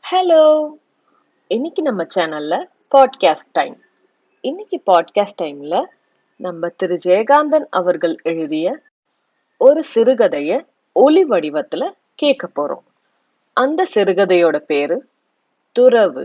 hello இன்னைக்கு நம்ம சேனல்ல பாட்காஸ்ட் டைம் இன்னைக்கு பாட்காஸ்ட் டைம்ல நம்ம திரு ஜெயகாந்தன் அவர்கள் எழுதிய ஒரு சிறுகதைய ஒலி வடிவத்துல கேட்க போறோம் அந்த சிறுகதையோட பேரு துறவு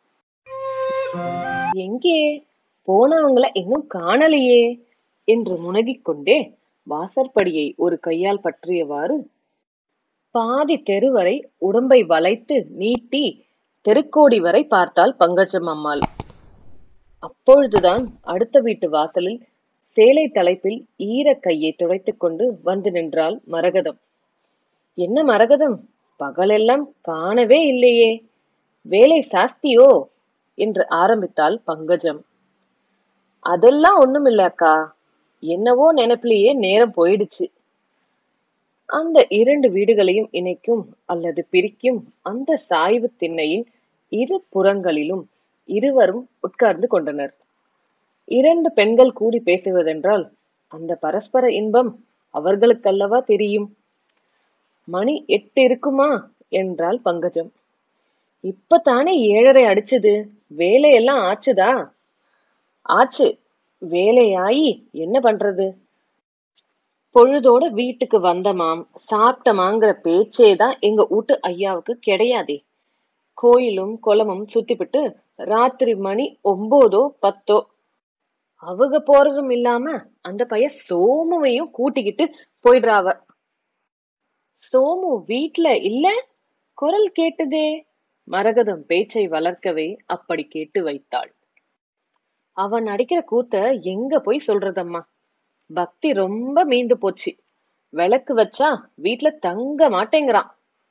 எங்கே போனவங்கள இன்னும் காணலையே என்று முனகிக் கொண்டே வாசற்படியை ஒரு கையால் பற்றியவாறு பாதி தெரு வரை உடம்பை வளைத்து நீட்டி தெருக்கோடி வரை பார்த்தாள் பங்கஜம் அம்மாள் அப்பொழுதுதான் அடுத்த வீட்டு வாசலில் சேலை தலைப்பில் ஈர கையை துடைத்துக் கொண்டு வந்து நின்றாள் மரகதம் என்ன மரகதம் பகலெல்லாம் காணவே இல்லையே வேலை சாஸ்தியோ என்று ஆரம்பித்தாள் பங்கஜம் அதெல்லாம் ஒண்ணுமில்ல அக்கா என்னவோ நினைப்பிலேயே நேரம் போயிடுச்சு அந்த இரண்டு வீடுகளையும் இணைக்கும் அல்லது பிரிக்கும் அந்த சாய்வு திண்ணையின் இரு புறங்களிலும் இருவரும் உட்கார்ந்து கொண்டனர் இரண்டு பெண்கள் கூடி பேசுவதென்றால் அந்த பரஸ்பர இன்பம் அவர்களுக்கல்லவா தெரியும் மணி எட்டு இருக்குமா என்றாள் பங்கஜம் இப்பதானே ஏழரை அடிச்சது வேலையெல்லாம் ஆச்சுதா ஆச்சு வேலையாயி என்ன பண்றது பொழுதோட வீட்டுக்கு வந்தமாம் சாப்பிட்டமாங்கிற பேச்சே தான் எங்க வீட்டு ஐயாவுக்கு கிடையாதே கோயிலும் குளமும் சுத்திவிட்டு ராத்திரி மணி ஒன்பதோ பத்தோ அவங்க போறதும் இல்லாம அந்த பைய சோமுவையும் கூட்டிக்கிட்டு போயிடுறாவ சோமு வீட்ல இல்ல குரல் கேட்டதே மரகதம் பேச்சை வளர்க்கவே அப்படி கேட்டு வைத்தாள் அவன் அடிக்கிற கூத்த எங்க போய் சொல்றதம்மா பக்தி ரொம்ப மீந்து போச்சு விளக்கு வச்சா வீட்ல தங்க மாட்டேங்கிறான்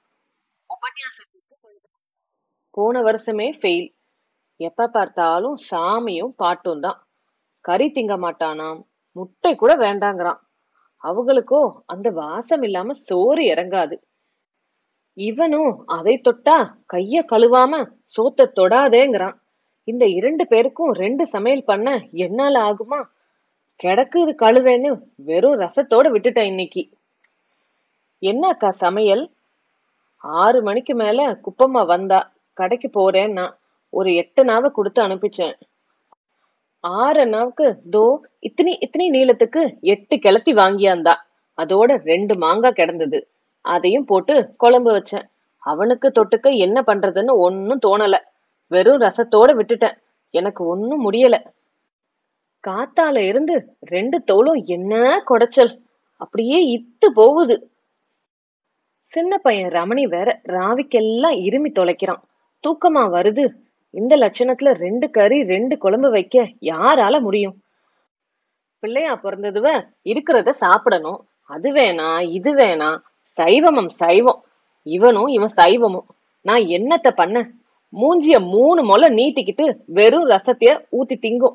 போன வருஷமே ஃபெயில் எப்ப பார்த்தாலும் சாமியும் பாட்டும் தான் கறி திங்க மாட்டானாம் முட்டை கூட வேண்டாங்கிறான் அவங்களுக்கோ அந்த வாசம் இல்லாம சோறு இறங்காது இவனும் அதை தொட்டா கைய கழுவாம சோத்த தொடாதேங்கிறான் இந்த இரண்டு பேருக்கும் ரெண்டு சமையல் பண்ண என்னால ஆகுமா கிடக்குது கழுதைன்னு வெறும் ரசத்தோட விட்டுட்டேன் இன்னைக்கு என்ன அக்கா சமையல் ஆறு மணிக்கு மேல குப்பம்மா வந்தா கடைக்கு போறேன்னா ஒரு எட்டு நாவை கொடுத்து அனுப்பிச்சேன் ஆறு நாவுக்கு தோ இத்தனி இத்தனி நீளத்துக்கு எட்டு கிளத்தி வாங்கியாந்தா அதோட ரெண்டு மாங்காய் கிடந்தது அதையும் போட்டு குழம்பு வச்சேன் அவனுக்கு தொட்டுக்க என்ன பண்றதுன்னு ஒன்னும் தோணல வெறும் ரசத்தோட விட்டுட்டேன் எனக்கு ஒன்னும் முடியல காத்தால இருந்து ரெண்டு தோளும் என்ன குடைச்சல் அப்படியே இத்து போகுது சின்ன பையன் ரமணி வேற ராவிக்கெல்லாம் இருமி தொலைக்கிறான் தூக்கமா வருது இந்த லட்சணத்துல ரெண்டு கறி ரெண்டு குழம்பு வைக்க யாரால முடியும் பிள்ளையா பிறந்ததுவ இருக்கிறத சாப்பிடணும் அது வேணா இது வேணா சைவமம் சைவம் இவனும் இவன் சைவமும் நான் என்னத்த பண்ண மூஞ்சிய மூணு முளை நீட்டிக்கிட்டு வெறும் ரசத்தைய ஊத்தி திங்கும்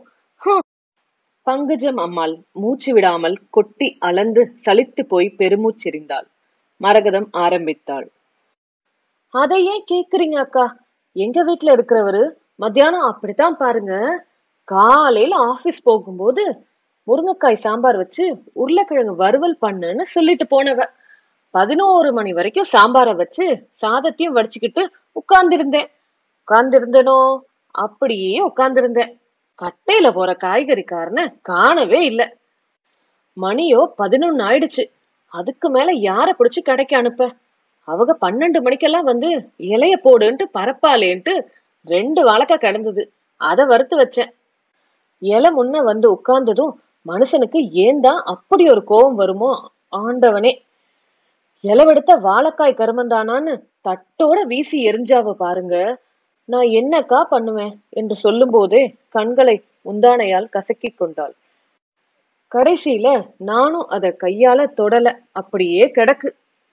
பங்கஜம் அம்மாள் மூச்சு விடாமல் கொட்டி அளந்து சலித்து போய் பெருமூச்செறிந்தாள் மரகதம் ஆரம்பித்தாள் அதை ஏன் கேக்குறீங்க அக்கா எங்க வீட்டுல இருக்கிறவரு மத்தியானம் அப்படித்தான் பாருங்க காலையில ஆபீஸ் போகும்போது முருங்கைக்காய் சாம்பார் வச்சு உருளைக்கிழங்கு வறுவல் பண்ணுன்னு சொல்லிட்டு போனவ பதினோரு மணி வரைக்கும் சாம்பாரை வச்சு சாதத்தையும் வடிச்சுக்கிட்டு உட்கார்ந்திருந்தேன் உட்கார்ந்திருந்தேனோ அப்படியே உட்கார்ந்திருந்தேன் கட்டையில போற காய்கறிக்காரன காணவே இல்ல மணியோ பதினொன்னு ஆயிடுச்சு அதுக்கு மேல யார பிடிச்சு கடைக்கு அனுப்ப அவங்க பன்னெண்டு மணிக்கெல்லாம் வந்து இலைய போடுன்ட்டு பரப்பாலேன்ட்டு ரெண்டு வாழைக்காய் கிடந்தது அதை வறுத்து வச்சேன் இலை முன்ன வந்து உட்கார்ந்ததும் மனுஷனுக்கு ஏன் தான் அப்படி ஒரு கோபம் வருமோ ஆண்டவனே இலவெடுத்த வாழைக்காய் கருமந்தானான்னு தட்டோட வீசி எரிஞ்சாவ பாருங்க நான் என்னக்கா பண்ணுவேன் என்று சொல்லும் போதே கண்களை உந்தானையால் கசக்கிக் கொண்டாள் கடைசியில நானும் அத கையால தொடல அப்படியே கிடக்கு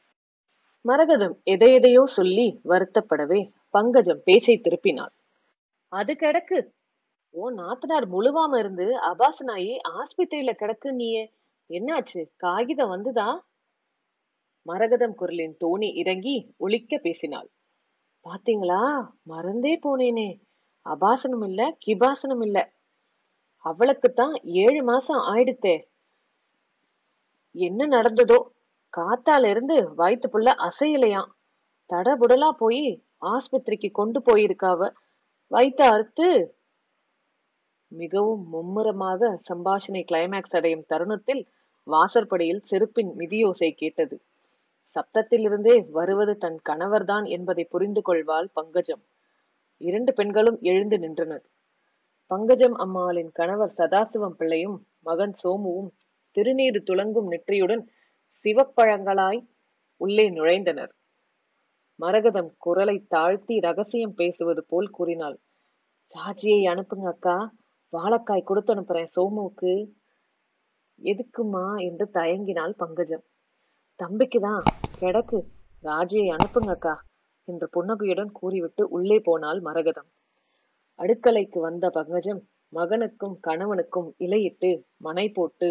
மரகதம் எதை எதையோ சொல்லி வருத்தப்படவே பங்கஜம் பேச்சை திருப்பினாள் அது கிடக்கு ஓ நாத்தனார் முழுவாம இருந்து அபாசனாயி ஆஸ்பத்திரியில கிடக்கு நீயே என்னாச்சு காகிதம் வந்துதா மரகதம் குரலின் தோணி இறங்கி ஒலிக்க பேசினாள் பாத்தீங்களா மறந்தே போனேனே அபாசனம் இல்ல கிபாசனம் இல்ல அவளுக்குத்தான் ஏழு மாசம் ஆயிடுத்தே என்ன நடந்ததோ காத்தால இருந்து வயித்து புள்ள அசையலையாம் தடபுடலா போய் ஆஸ்பத்திரிக்கு கொண்டு போயிருக்காவ வைத்த அறுத்து மிகவும் மும்முரமாக சம்பாஷணை கிளைமேக்ஸ் அடையும் தருணத்தில் வாசற்படியில் செருப்பின் மிதியோசை கேட்டது சப்தத்திலிருந்தே வருவது தன் கணவர்தான் என்பதை புரிந்து கொள்வாள் பங்கஜம் இரண்டு பெண்களும் எழுந்து நின்றனர் பங்கஜம் அம்மாளின் கணவர் சதாசிவம் பிள்ளையும் மகன் சோமுவும் திருநீறு துளங்கும் நெற்றியுடன் சிவப்பழங்களாய் உள்ளே நுழைந்தனர் மரகதம் குரலை தாழ்த்தி ரகசியம் பேசுவது போல் கூறினாள் ராஜியை அனுப்புங்க அக்கா வாழைக்காய் கொடுத்து அனுப்புறேன் சோமுவுக்கு எதுக்குமா என்று தயங்கினாள் பங்கஜம் தம்பிக்குதான் கிடக்கு ராஜியை அனுப்புங்க அக்கா என்று புன்னகையுடன் கூறிவிட்டு உள்ளே போனாள் மரகதம் அடுக்கலைக்கு வந்த பங்கஜம் மகனுக்கும் கணவனுக்கும் இலையிட்டு மனை போட்டு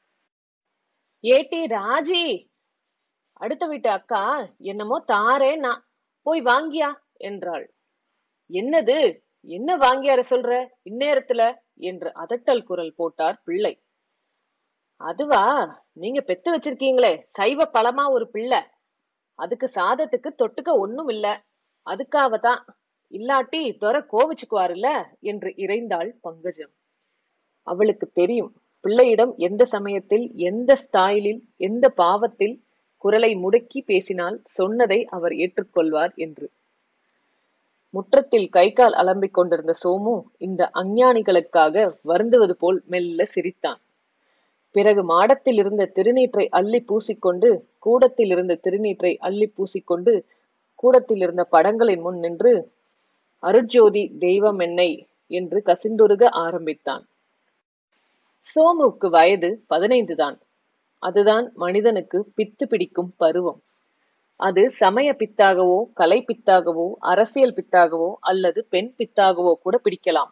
ஏட்டி ராஜி அடுத்த வீட்டு அக்கா என்னமோ தாரே நான் போய் வாங்கியா என்றாள் என்னது என்ன வாங்கியார சொல்ற இந்நேரத்துல என்று அதட்டல் குரல் போட்டார் பிள்ளை அதுவா நீங்க பெத்து வச்சிருக்கீங்களே சைவ பழமா ஒரு பிள்ளை அதுக்கு சாதத்துக்கு தொட்டுக்க ஒண்ணும் இல்ல அதுக்காக தான் இல்லாட்டி துரை கோவிச்சுக்குவாருல்ல என்று இறைந்தாள் பங்கஜம் அவளுக்கு தெரியும் பிள்ளையிடம் எந்த சமயத்தில் எந்த ஸ்தாயிலில் எந்த பாவத்தில் குரலை முடக்கி பேசினால் சொன்னதை அவர் ஏற்றுக்கொள்வார் என்று முற்றத்தில் கை கால் அலம்பிக் கொண்டிருந்த சோமு இந்த அஞ்ஞானிகளுக்காக வருந்துவது போல் மெல்ல சிரித்தான் பிறகு மாடத்தில் இருந்த திருநீற்றை அள்ளி பூசிக்கொண்டு கூடத்தில் இருந்த திருநீற்றை அள்ளி பூசிக்கொண்டு கூடத்தில் இருந்த படங்களின் முன் நின்று அருட்ஜோதி தெய்வம் என்னை என்று கசிந்துருக ஆரம்பித்தான் சோமுவுக்கு வயது பதினைந்து தான் அதுதான் மனிதனுக்கு பித்து பிடிக்கும் பருவம் அது சமய பித்தாகவோ கலை பித்தாகவோ அரசியல் பித்தாகவோ அல்லது பெண் பித்தாகவோ கூட பிடிக்கலாம்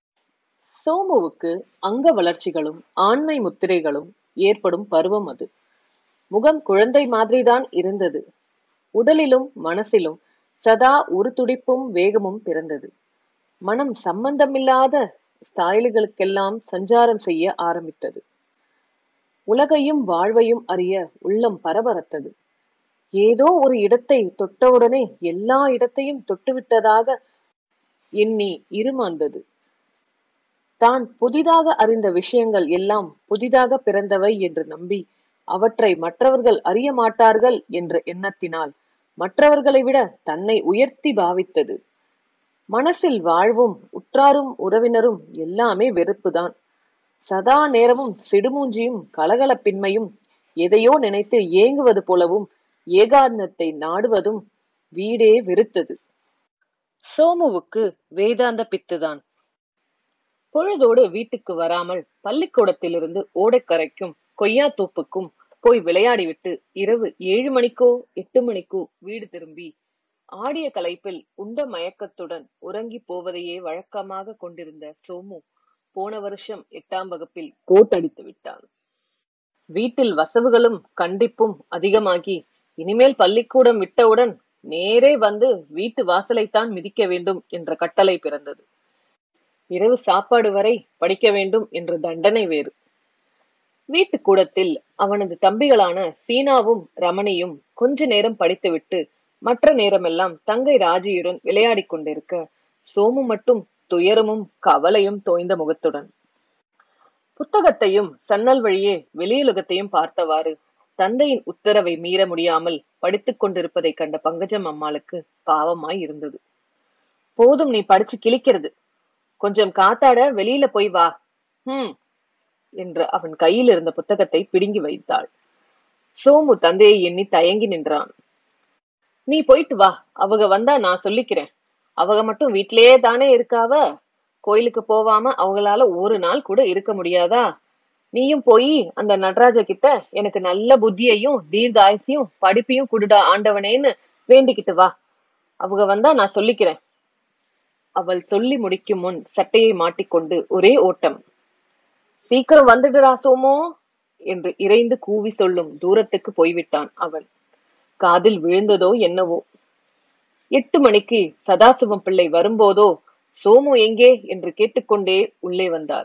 சோமுவுக்கு அங்க வளர்ச்சிகளும் ஆண்மை முத்திரைகளும் ஏற்படும் பருவம் அது முகம் குழந்தை மாதிரிதான் இருந்தது உடலிலும் மனசிலும் சதா ஒரு துடிப்பும் வேகமும் பிறந்தது மனம் சம்பந்தமில்லாத ஸ்தாயில்களுக்கெல்லாம் சஞ்சாரம் செய்ய ஆரம்பித்தது உலகையும் வாழ்வையும் அறிய உள்ளம் பரபரத்தது ஏதோ ஒரு இடத்தை தொட்டவுடனே எல்லா இடத்தையும் தொட்டுவிட்டதாக எண்ணி இருமாந்தது தான் புதிதாக அறிந்த விஷயங்கள் எல்லாம் புதிதாக பிறந்தவை என்று நம்பி அவற்றை மற்றவர்கள் அறிய மாட்டார்கள் என்ற எண்ணத்தினால் மற்றவர்களை விட தன்னை உயர்த்தி பாவித்தது மனசில் வாழ்வும் உற்றாரும் உறவினரும் எல்லாமே வெறுப்புதான் சதா நேரமும் சிடுமூஞ்சியும் கலகலப்பின்மையும் எதையோ நினைத்து ஏங்குவது போலவும் ஏகாந்தத்தை நாடுவதும் வீடே வெறுத்தது சோமுவுக்கு வேதாந்த பித்துதான் பொழுதோடு வீட்டுக்கு வராமல் பள்ளிக்கூடத்திலிருந்து ஓடைக்கரைக்கும் கொய்யா தோப்புக்கும் போய் விளையாடிவிட்டு இரவு ஏழு மணிக்கோ எட்டு மணிக்கோ வீடு திரும்பி ஆடிய களைப்பில் உண்ட மயக்கத்துடன் உறங்கி போவதையே வழக்கமாக கொண்டிருந்த சோமு போன வருஷம் எட்டாம் வகுப்பில் கோட்டடித்து விட்டான் வீட்டில் வசவுகளும் கண்டிப்பும் அதிகமாகி இனிமேல் பள்ளிக்கூடம் விட்டவுடன் நேரே வந்து வீட்டு வாசலைத்தான் மிதிக்க வேண்டும் என்ற கட்டளை பிறந்தது இரவு சாப்பாடு வரை படிக்க வேண்டும் என்ற தண்டனை வேறு வீட்டு கூடத்தில் அவனது தம்பிகளான சீனாவும் ரமணியும் கொஞ்ச நேரம் படித்துவிட்டு மற்ற நேரமெல்லாம் தங்கை ராஜியுடன் விளையாடிக் கொண்டிருக்க சோமு மட்டும் துயரமும் கவலையும் தோய்ந்த முகத்துடன் புத்தகத்தையும் சன்னல் வழியே வெளியுலகத்தையும் பார்த்தவாறு தந்தையின் உத்தரவை மீற முடியாமல் படித்துக் கொண்டிருப்பதை கண்ட பங்கஜம் அம்மாளுக்கு பாவமாய் இருந்தது போதும் நீ படிச்சு கிழிக்கிறது கொஞ்சம் காத்தாட வெளியில போய் வா ஹம் என்று அவன் கையில் இருந்த புத்தகத்தை பிடுங்கி வைத்தாள் சோமு தந்தையை எண்ணி தயங்கி நின்றான் நீ போயிட்டு வா அவங்க வந்தா நான் சொல்லிக்கிறேன் அவங்க மட்டும் வீட்டிலேயே தானே இருக்காவ கோயிலுக்கு போவாம அவங்களால ஒரு நாள் கூட இருக்க முடியாதா நீயும் போய் அந்த நடராஜ கிட்ட எனக்கு நல்ல புத்தியையும் தீர்காயசையும் படிப்பையும் குடுடா ஆண்டவனேன்னு வேண்டிக்கிட்டு வா அவங்க வந்தா நான் சொல்லிக்கிறேன் அவள் சொல்லி முடிக்கும் முன் சட்டையை மாட்டிக்கொண்டு ஒரே ஓட்டம் சீக்கிரம் வந்துடுடா சோமோ என்று இறைந்து கூவி சொல்லும் தூரத்துக்கு போய்விட்டான் அவன் காதில் விழுந்ததோ என்னவோ எட்டு மணிக்கு சதாசிவம் பிள்ளை வரும்போதோ சோமு எங்கே என்று கேட்டுக்கொண்டே உள்ளே வந்தார்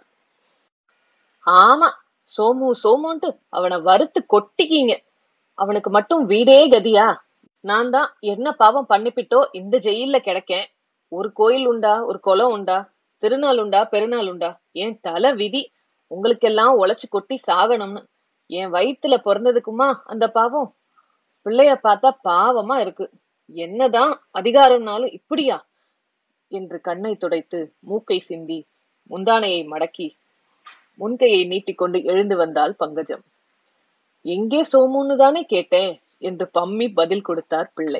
ஆமா சோமு சோமுன்ட்டு அவனை வறுத்து கொட்டிக்கீங்க அவனுக்கு மட்டும் வீடே கதியா நான் தான் என்ன பாவம் பண்ணிப்பிட்டோ இந்த ஜெயில்ல கிடக்கேன் ஒரு கோயில் உண்டா ஒரு குளம் உண்டா திருநாள் உண்டா பெருநாள் உண்டா என் தலை விதி உங்களுக்கெல்லாம் உழைச்சு கொட்டி சாகணும்னு என் வயித்துல பிறந்ததுக்குமா அந்த பாவம் பிள்ளைய பார்த்தா பாவமா இருக்கு என்னதான் அதிகாரம்னாலும் இப்படியா என்று கண்ணை துடைத்து மூக்கை சிந்தி முந்தானையை மடக்கி முன்கையை நீட்டிக்கொண்டு எழுந்து வந்தாள் பங்கஜம் எங்கே சோமுன்னு தானே கேட்டேன் என்று பம்மி பதில் கொடுத்தார் பிள்ளை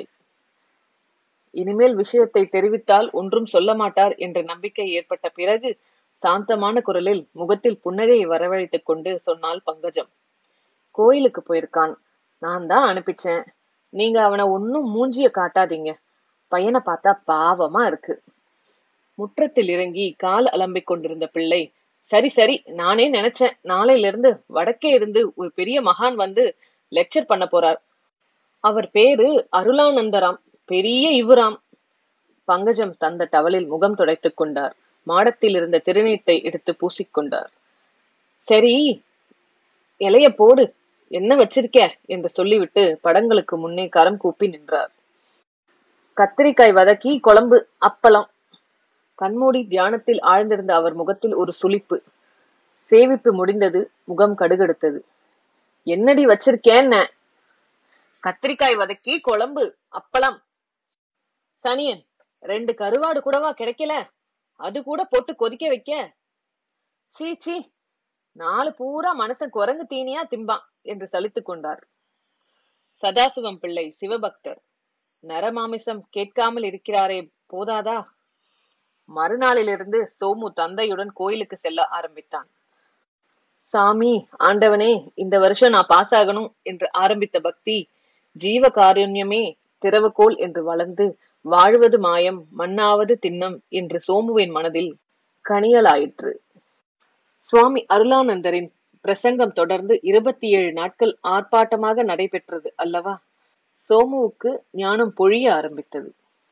இனிமேல் விஷயத்தை தெரிவித்தால் ஒன்றும் சொல்ல மாட்டார் என்ற நம்பிக்கை ஏற்பட்ட பிறகு சாந்தமான குரலில் முகத்தில் புன்னகையை வரவழைத்துக் கொண்டு சொன்னாள் பங்கஜம் கோயிலுக்கு போயிருக்கான் நான் தான் அனுப்பிச்சேன் நீங்க அவனை ஒன்னும் மூஞ்சிய காட்டாதீங்க பையனை பார்த்தா பாவமா இருக்கு முற்றத்தில் இறங்கி கால் அலம்பிக் கொண்டிருந்த பிள்ளை சரி சரி நானே நினைச்சேன் நாளையில இருந்து வடக்கே இருந்து ஒரு பெரிய மகான் வந்து லெக்சர் பண்ண போறார் அவர் பேரு அருளானந்தராம் பெரிய இவுராம் பங்கஜம் தந்த டவலில் முகம் துடைத்துக் கொண்டார் மாடத்தில் இருந்த திருநீட்டை எடுத்து பூசிக்கொண்டார் சரி இலைய போடு என்ன வச்சிருக்க என்று சொல்லிவிட்டு படங்களுக்கு முன்னே கரம் கூப்பி நின்றார் கத்திரிக்காய் வதக்கி குழம்பு அப்பளம் கண்மூடி தியானத்தில் ஆழ்ந்திருந்த அவர் முகத்தில் ஒரு சுளிப்பு சேவிப்பு முடிந்தது முகம் கடுகெடுத்தது என்னடி வச்சிருக்கேன்ன கத்திரிக்காய் வதக்கி குழம்பு அப்பளம் சனியன் ரெண்டு கருவாடு கூடவா கிடைக்கல அது கூட போட்டு கொதிக்க வைக்க சீ சீ நாலு பூரா மனசன் குரங்கு தீனியா திம்பான் என்று சலித்துக் கொண்டார் சதாசிவம் பிள்ளை சிவபக்தர் நரமாமிசம் கேட்காமல் இருக்கிறாரே போதாதா மறுநாளிலிருந்து சோமு தந்தையுடன் கோயிலுக்கு செல்ல ஆரம்பித்தான் சாமி ஆண்டவனே இந்த வருஷம் நான் பாஸ் ஆகணும் என்று ஆரம்பித்த பக்தி ஜீவ காருண்யமே திறவுகோல் என்று வளர்ந்து வாழ்வது மாயம் மண்ணாவது திண்ணம் என்று சோமுவின் மனதில் கனியலாயிற்று சுவாமி அருளானந்தரின் பிரசங்கம் தொடர்ந்து இருபத்தி ஏழு நாட்கள் ஆர்ப்பாட்டமாக நடைபெற்றது அல்லவா சோமுவுக்கு ஞானம் பொழிய ஆரம்பித்தது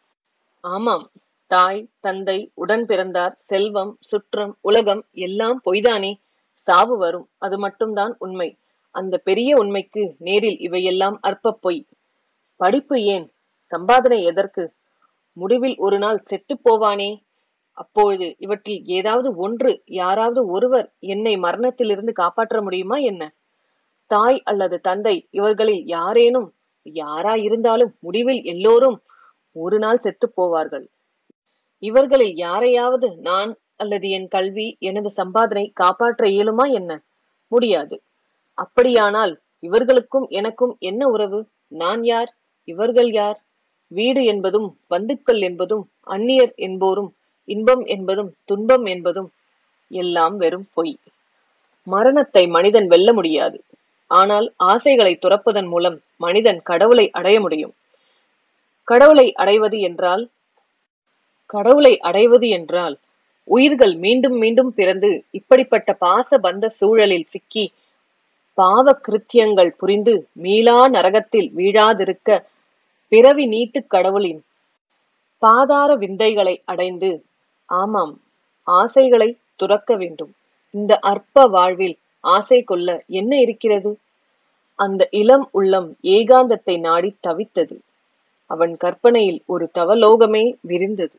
ஆமாம் தாய் தந்தை உடன் பிறந்தார் செல்வம் சுற்றம் உலகம் எல்லாம் பொய்தானே சாவு வரும் அது மட்டும்தான் உண்மை அந்த பெரிய உண்மைக்கு நேரில் இவையெல்லாம் அற்ப பொய் படிப்பு ஏன் சம்பாதனை எதற்கு முடிவில் ஒரு நாள் செத்து போவானே அப்பொழுது இவற்றில் ஏதாவது ஒன்று யாராவது ஒருவர் என்னை மரணத்திலிருந்து காப்பாற்ற முடியுமா என்ன தாய் அல்லது தந்தை இவர்களில் யாரேனும் யாரா இருந்தாலும் முடிவில் எல்லோரும் ஒரு நாள் செத்து போவார்கள் இவர்களில் யாரையாவது நான் அல்லது என் கல்வி எனது சம்பாதனை காப்பாற்ற இயலுமா என்ன முடியாது அப்படியானால் இவர்களுக்கும் எனக்கும் என்ன உறவு நான் யார் இவர்கள் யார் வீடு என்பதும் பந்துக்கள் என்பதும் அந்நியர் என்போரும் இன்பம் என்பதும் துன்பம் என்பதும் எல்லாம் வெறும் பொய் மரணத்தை மனிதன் வெல்ல முடியாது ஆனால் ஆசைகளை துறப்பதன் மூலம் மனிதன் கடவுளை அடைய முடியும் கடவுளை அடைவது என்றால் கடவுளை அடைவது என்றால் உயிர்கள் மீண்டும் மீண்டும் பிறந்து இப்படிப்பட்ட பாச பந்த சூழலில் சிக்கி பாவ கிருத்தியங்கள் புரிந்து மீளா நரகத்தில் வீழாதிருக்க பிறவி நீத்து கடவுளின் பாதார விந்தைகளை அடைந்து ஆமாம் ஆசைகளை துறக்க வேண்டும் இந்த அற்ப வாழ்வில் ஆசை கொள்ள என்ன இருக்கிறது அந்த இளம் உள்ளம் ஏகாந்தத்தை நாடி தவித்தது அவன் கற்பனையில் ஒரு தவலோகமே விரிந்தது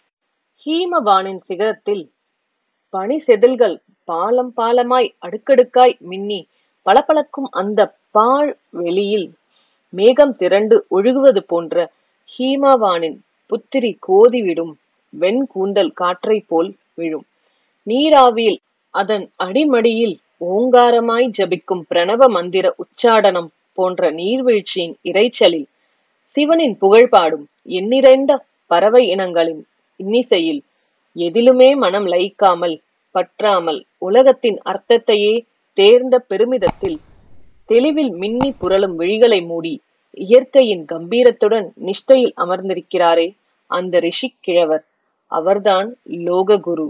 ஹீமவானின் சிகரத்தில் பனி செதில்கள் பாலம் பாலமாய் அடுக்கடுக்காய் மின்னி பளபளக்கும் அந்த பாழ் வெளியில் மேகம் திரண்டு ஒழுகுவது போன்ற ஹீமவானின் புத்திரி கோதிவிடும் வெண்கூந்தல் காற்றைப் போல் விழும் நீராவியில் அதன் அடிமடியில் ஓங்காரமாய் ஜபிக்கும் பிரணவ மந்திர உச்சாடனம் போன்ற நீர்வீழ்ச்சியின் இரைச்சலில் சிவனின் புகழ் பாடும் எண்ணிறைந்த பறவை இனங்களின் இன்னிசையில் எதிலுமே மனம் லயிக்காமல் பற்றாமல் உலகத்தின் அர்த்தத்தையே தேர்ந்த பெருமிதத்தில் தெளிவில் மின்னி புரளும் விழிகளை மூடி இயற்கையின் கம்பீரத்துடன் நிஷ்டையில் அமர்ந்திருக்கிறாரே அந்த ரிஷி கிழவர் அவர்தான் லோககுரு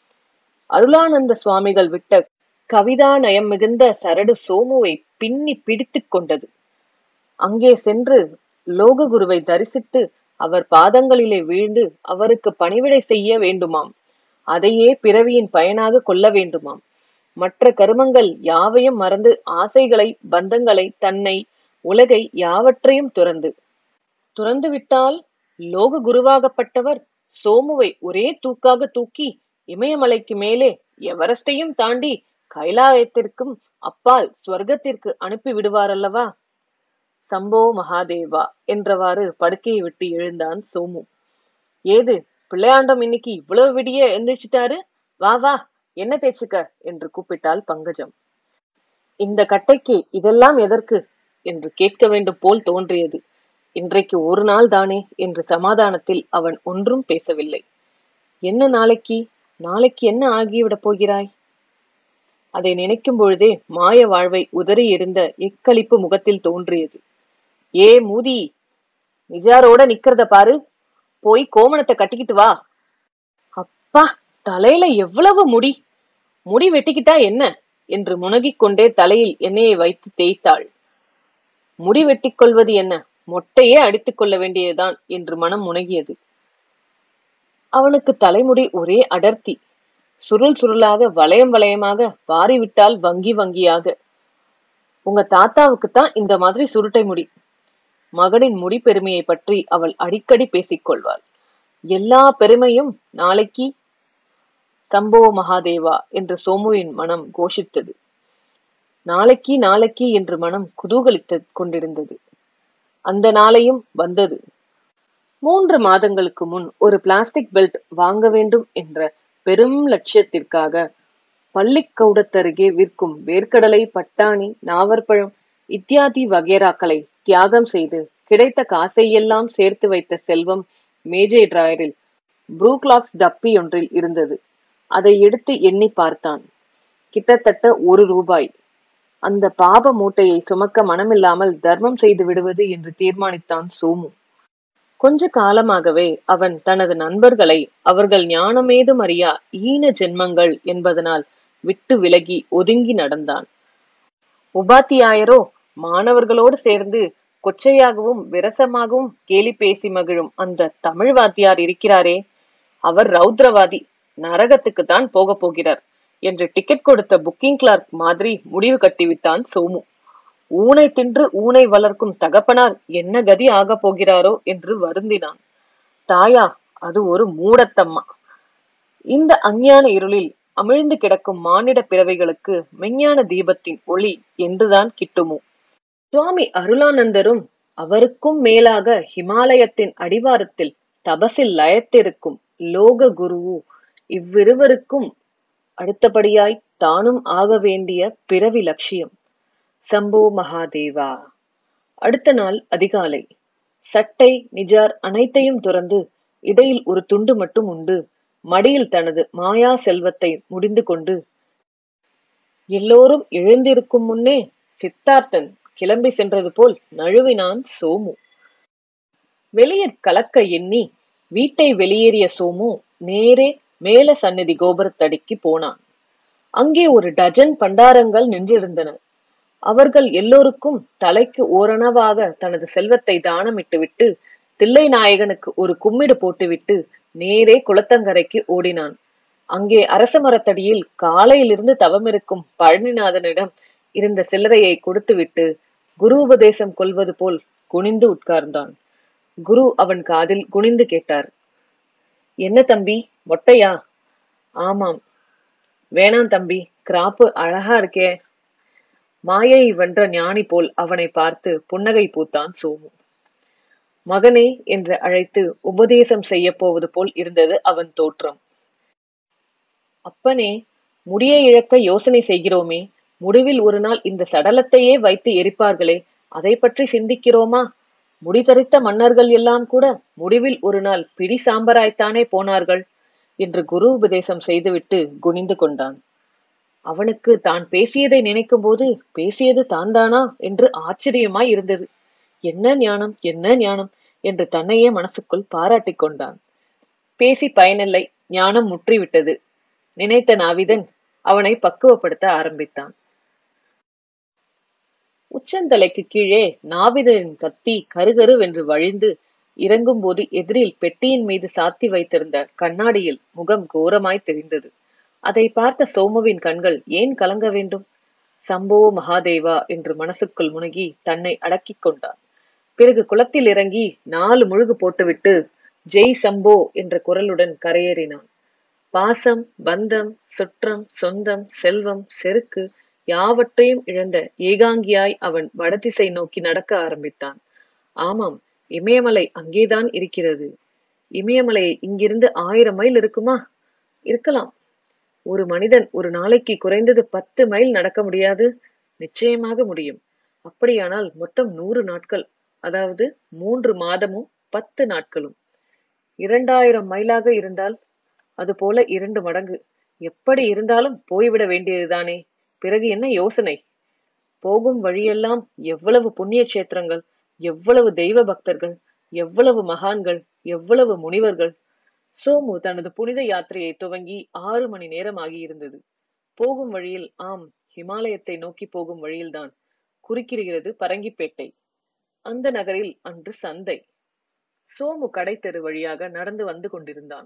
அருளானந்த சுவாமிகள் விட்ட கவிதா நயம் மிகுந்த சரடு சோமுவை பின்னி பிடித்துக் கொண்டது அங்கே சென்று லோககுருவை தரிசித்து அவர் பாதங்களிலே வீழ்ந்து அவருக்கு பணிவிடை செய்ய வேண்டுமாம் அதையே பிறவியின் பயனாக கொள்ள வேண்டுமாம் மற்ற கருமங்கள் யாவையும் மறந்து ஆசைகளை பந்தங்களை தன்னை உலகை யாவற்றையும் துறந்து துறந்து விட்டால் லோக குருவாகப்பட்டவர் சோமுவை ஒரே தூக்காக தூக்கி இமயமலைக்கு மேலே எவரெஸ்டையும் தாண்டி கைலாயத்திற்கும் அப்பால் ஸ்வர்க்கத்திற்கு அனுப்பி விடுவார் அல்லவா சம்போ மகாதேவா என்றவாறு படுக்கையை விட்டு எழுந்தான் சோமு ஏது பிள்ளையாண்டம் இன்னைக்கு இவ்வளவு விடிய எந்திரிச்சிட்டாரு வா வா என்ன தேய்ச்சுக்க என்று கூப்பிட்டாள் பங்கஜம் இந்த கட்டைக்கு இதெல்லாம் எதற்கு என்று கேட்க வேண்டும் போல் தோன்றியது இன்றைக்கு ஒரு நாள் தானே என்று சமாதானத்தில் அவன் ஒன்றும் பேசவில்லை என்ன நாளைக்கு நாளைக்கு என்ன ஆகிவிடப் போகிறாய் அதை நினைக்கும் பொழுதே மாய வாழ்வை உதறி இருந்த எக்களிப்பு முகத்தில் தோன்றியது ஏ மூதி நிஜாரோட நிக்கிறத பாரு போய் கோமணத்தை கட்டிக்கிட்டு வா அப்பா தலையில எவ்வளவு முடி முடி வெட்டிக்கிட்டா என்ன என்று முனகிக் கொண்டே தலையில் எண்ணெயை வைத்து தேய்த்தாள் முடி வெட்டிக் கொள்வது என்ன மொட்டையே அடித்துக் கொள்ள வேண்டியதுதான் என்று மனம் முனகியது அவனுக்கு தலைமுடி ஒரே அடர்த்தி சுருள் சுருளாக வளையம் வளையமாக வாரிவிட்டால் வங்கி வங்கியாக உங்க தாத்தாவுக்குத்தான் இந்த மாதிரி சுருட்டை முடி மகனின் முடி பெருமையை பற்றி அவள் அடிக்கடி பேசிக்கொள்வாள் எல்லா பெருமையும் நாளைக்கு சம்போ மகாதேவா என்று சோமுவின் மனம் கோஷித்தது நாளைக்கு நாளைக்கு என்று மனம் குதூகலித்துக் கொண்டிருந்தது அந்த நாளையும் வந்தது மூன்று மாதங்களுக்கு முன் ஒரு பிளாஸ்டிக் பெல்ட் வாங்க வேண்டும் என்ற பெரும் லட்சியத்திற்காக பள்ளிக்கவுடத்தருகே விற்கும் வேர்க்கடலை பட்டாணி நாவற்பழம் இத்தியாதி வகேராக்களை தியாகம் செய்து கிடைத்த காசையெல்லாம் சேர்த்து வைத்த செல்வம் மேஜை டிராயரில் ப்ரூக்லாக்ஸ் டப்பி ஒன்றில் இருந்தது அதை எடுத்து எண்ணி பார்த்தான் கிட்டத்தட்ட ஒரு ரூபாய் அந்த பாப மூட்டையை சுமக்க மனமில்லாமல் தர்மம் செய்து விடுவது என்று தீர்மானித்தான் சோமு கொஞ்ச காலமாகவே அவன் தனது நண்பர்களை அவர்கள் ஞானமேதும் அறியா ஈன ஜென்மங்கள் என்பதனால் விட்டு விலகி ஒதுங்கி நடந்தான் உபாத்தியாயரோ மாணவர்களோடு சேர்ந்து கொச்சையாகவும் விரசமாகவும் கேலி பேசி மகிழும் அந்த தமிழ் வாத்தியார் இருக்கிறாரே அவர் ரௌத்ரவாதி நரகத்துக்கு தான் போக போகிறார் என்று டிக்கெட் கொடுத்த புக்கிங் கிளார்க் மாதிரி முடிவு கட்டிவிட்டான் சோமு ஊனை தின்று ஊனை வளர்க்கும் தகப்பனார் என்ன கதி ஆகப் போகிறாரோ என்று வருந்தினான் தாயா அது ஒரு மூடத்தம்மா இந்த அஞ்ஞான இருளில் அமிழ்ந்து கிடக்கும் மானிட பிறவைகளுக்கு மெஞ்ஞான தீபத்தின் ஒளி என்றுதான் கிட்டுமோ சுவாமி அருளானந்தரும் அவருக்கும் மேலாக ஹிமாலயத்தின் அடிவாரத்தில் தபசில் லயத்திருக்கும் லோக குருவு இவ்விருவருக்கும் அடுத்தபடியாய் தானும் ஆக வேண்டிய பிறவி லட்சியம் சம்போ மகாதேவா அடுத்த நாள் அதிகாலை சட்டை நிஜார் அனைத்தையும் துறந்து இடையில் ஒரு துண்டு மட்டும் உண்டு மடியில் தனது மாயா செல்வத்தை முடிந்து கொண்டு எல்லோரும் எழுந்திருக்கும் முன்னே சித்தார்த்தன் கிளம்பி சென்றது போல் நழுவினான் சோமு வெளியே கலக்க எண்ணி வீட்டை வெளியேறிய சோமு நேரே மேல சந்நிதி கோபுரத்தடிக்கு போனான் அங்கே ஒரு டஜன் பண்டாரங்கள் நின்றிருந்தன அவர்கள் எல்லோருக்கும் தலைக்கு ஓரணவாக தனது செல்வத்தை தானமிட்டுவிட்டு தில்லை நாயகனுக்கு ஒரு கும்மிடு போட்டுவிட்டு நேரே குளத்தங்கரைக்கு ஓடினான் அங்கே அரச மரத்தடியில் காலையிலிருந்து தவமிருக்கும் பழனிநாதனிடம் இருந்த சில்லறையை கொடுத்துவிட்டு குரு உபதேசம் கொள்வது போல் குனிந்து உட்கார்ந்தான் குரு அவன் காதில் குனிந்து கேட்டார் என்ன தம்பி மொட்டையா ஆமாம் வேணாம் தம்பி கிராப்பு அழகா இருக்கே மாயை வென்ற ஞானி போல் அவனை பார்த்து புன்னகை பூத்தான் சோமு மகனே என்று அழைத்து உபதேசம் செய்ய போவது போல் இருந்தது அவன் தோற்றம் அப்பனே முடியை இழக்க யோசனை செய்கிறோமே முடிவில் ஒரு நாள் இந்த சடலத்தையே வைத்து எரிப்பார்களே அதை பற்றி சிந்திக்கிறோமா முடிதரித்த மன்னர்கள் எல்லாம் கூட முடிவில் ஒரு நாள் பிடி சாம்பராய்த்தானே போனார்கள் என்று குரு உபதேசம் செய்துவிட்டு குனிந்து கொண்டான் அவனுக்கு தான் பேசியதை நினைக்கும் போது பேசியது தான் தானா என்று ஆச்சரியமாய் இருந்தது என்ன ஞானம் என்ன ஞானம் என்று தன்னையே மனசுக்குள் பாராட்டிக் கொண்டான் பேசி பயனில்லை ஞானம் முற்றிவிட்டது நினைத்த நாவிதன் அவனை பக்குவப்படுத்த ஆரம்பித்தான் உச்சந்தலைக்கு கீழே நாவிதனின் கத்தி கருகருவென்று வழிந்து இறங்கும்போது எதிரில் பெட்டியின் மீது சாத்தி வைத்திருந்த கண்ணாடியில் முகம் கோரமாய் தெரிந்தது அதை பார்த்த சோமுவின் கண்கள் ஏன் கலங்க வேண்டும் சம்போ மகாதேவா என்று மனசுக்குள் முனகி தன்னை அடக்கிக் கொண்டான் பிறகு குளத்தில் இறங்கி நாலு முழுகு போட்டுவிட்டு ஜெய் சம்போ என்ற குரலுடன் கரையேறினான் பாசம் பந்தம் சுற்றம் சொந்தம் செல்வம் செருக்கு யாவற்றையும் இழந்த ஏகாங்கியாய் அவன் வடதிசை நோக்கி நடக்க ஆரம்பித்தான் ஆமாம் இமயமலை அங்கேதான் இருக்கிறது இமயமலை இங்கிருந்து ஆயிரம் மைல் இருக்குமா இருக்கலாம் ஒரு மனிதன் ஒரு நாளைக்கு குறைந்தது பத்து மைல் நடக்க முடியாது நிச்சயமாக முடியும் அப்படியானால் மொத்தம் நூறு நாட்கள் அதாவது மூன்று மாதமும் பத்து நாட்களும் இரண்டாயிரம் மைலாக இருந்தால் அது போல இரண்டு மடங்கு எப்படி இருந்தாலும் போய்விட வேண்டியதுதானே பிறகு என்ன யோசனை போகும் வழியெல்லாம் எவ்வளவு புண்ணிய கஷேத்திரங்கள் எவ்வளவு தெய்வ பக்தர்கள் எவ்வளவு மகான்கள் எவ்வளவு முனிவர்கள் சோமு தனது புனித யாத்திரையை துவங்கி ஆறு மணி நேரம் ஆகியிருந்தது போகும் வழியில் ஆம் ஹிமாலயத்தை நோக்கி போகும் வழியில்தான் குறுக்கிடுகிறது பரங்கிப்பேட்டை அந்த நகரில் அன்று சந்தை சோமு கடை தெரு வழியாக நடந்து வந்து கொண்டிருந்தான்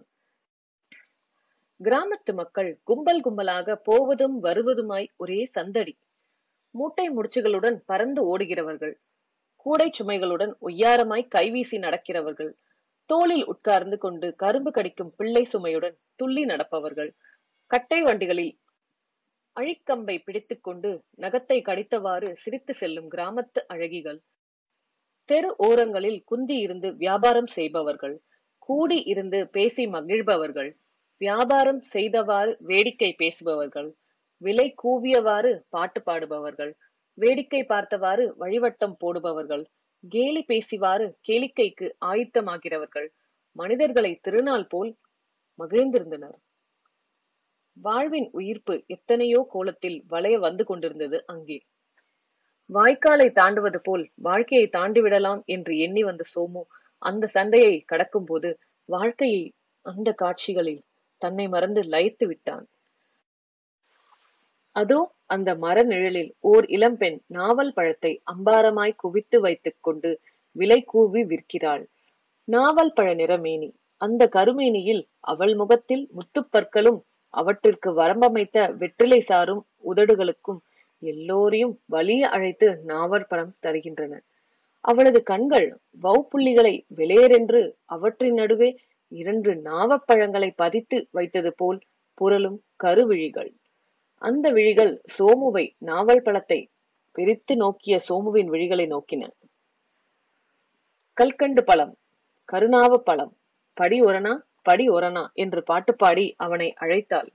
கிராமத்து மக்கள் கும்பல் கும்பலாக போவதும் வருவதுமாய் ஒரே சந்தடி மூட்டை முடிச்சுகளுடன் பறந்து ஓடுகிறவர்கள் கூடை சுமைகளுடன் ஒய்யாரமாய் கைவீசி நடக்கிறவர்கள் தோளில் உட்கார்ந்து கொண்டு கரும்பு கடிக்கும் பிள்ளை சுமையுடன் துள்ளி நடப்பவர்கள் கட்டை வண்டிகளில் அழிக்கம்பை பிடித்துக்கொண்டு நகத்தை கடித்தவாறு சிரித்து செல்லும் கிராமத்து அழகிகள் தெரு ஓரங்களில் குந்தி இருந்து வியாபாரம் செய்பவர்கள் கூடி இருந்து பேசி மகிழ்பவர்கள் வியாபாரம் செய்தவாறு வேடிக்கை பேசுபவர்கள் விலை கூவியவாறு பாட்டு பாடுபவர்கள் வேடிக்கை பார்த்தவாறு வழிவட்டம் போடுபவர்கள் கேலி பேசிவாறு கேளிக்கைக்கு ஆயத்தமாகிறவர்கள் மனிதர்களை திருநாள் போல் மகிழ்ந்திருந்தனர் வாழ்வின் உயிர்ப்பு எத்தனையோ கோலத்தில் வளைய வந்து கொண்டிருந்தது அங்கே வாய்க்காலை தாண்டுவது போல் வாழ்க்கையை தாண்டிவிடலாம் என்று எண்ணி வந்த சோமு அந்த சண்டையை கடக்கும் போது வாழ்க்கையை அந்த காட்சிகளில் தன்னை மறந்து லயித்து விட்டான் அதோ அந்த மர நிழலில் ஓர் இளம்பெண் நாவல் பழத்தை அம்பாரமாய் குவித்து வைத்துக் கொண்டு விலை கூவி விற்கிறாள் நாவல் பழ நிறமேனி அந்த கருமேனியில் அவள் முகத்தில் முத்துப்பற்களும் அவற்றிற்கு வரம்பமைத்த வெற்றிலை சாரும் உதடுகளுக்கும் எல்லோரையும் வலிய அழைத்து நாவல் பழம் தருகின்றன அவளது கண்கள் வௌப்புள்ளிகளை வெளியேறென்று அவற்றின் நடுவே இரண்டு நாவப்பழங்களை பதித்து வைத்தது போல் புரளும் கருவிழிகள் அந்த விழிகள் சோமுவை நாவல் பழத்தை பிரித்து நோக்கிய சோமுவின் விழிகளை நோக்கின கல்கண்டு பழம் கருணாவ பழம் படி ஒரணா படி ஒரணா என்று பாட்டு பாடி அவனை அழைத்தாள்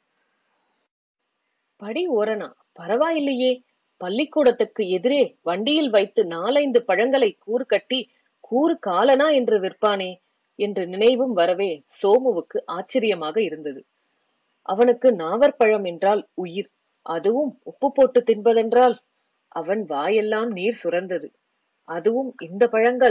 படி ஓரணா பரவாயில்லையே பள்ளிக்கூடத்துக்கு எதிரே வண்டியில் வைத்து நாலைந்து பழங்களை கூறு கட்டி கூறு காலனா என்று விற்பானே என்று நினைவும் வரவே சோமுவுக்கு ஆச்சரியமாக இருந்தது அவனுக்கு நாவற்பழம் என்றால் உயிர் அதுவும் உப்பு போட்டு தின்பதென்றால் அவன் வாயெல்லாம் நீர் சுரந்தது அதுவும் இந்த பழங்கள்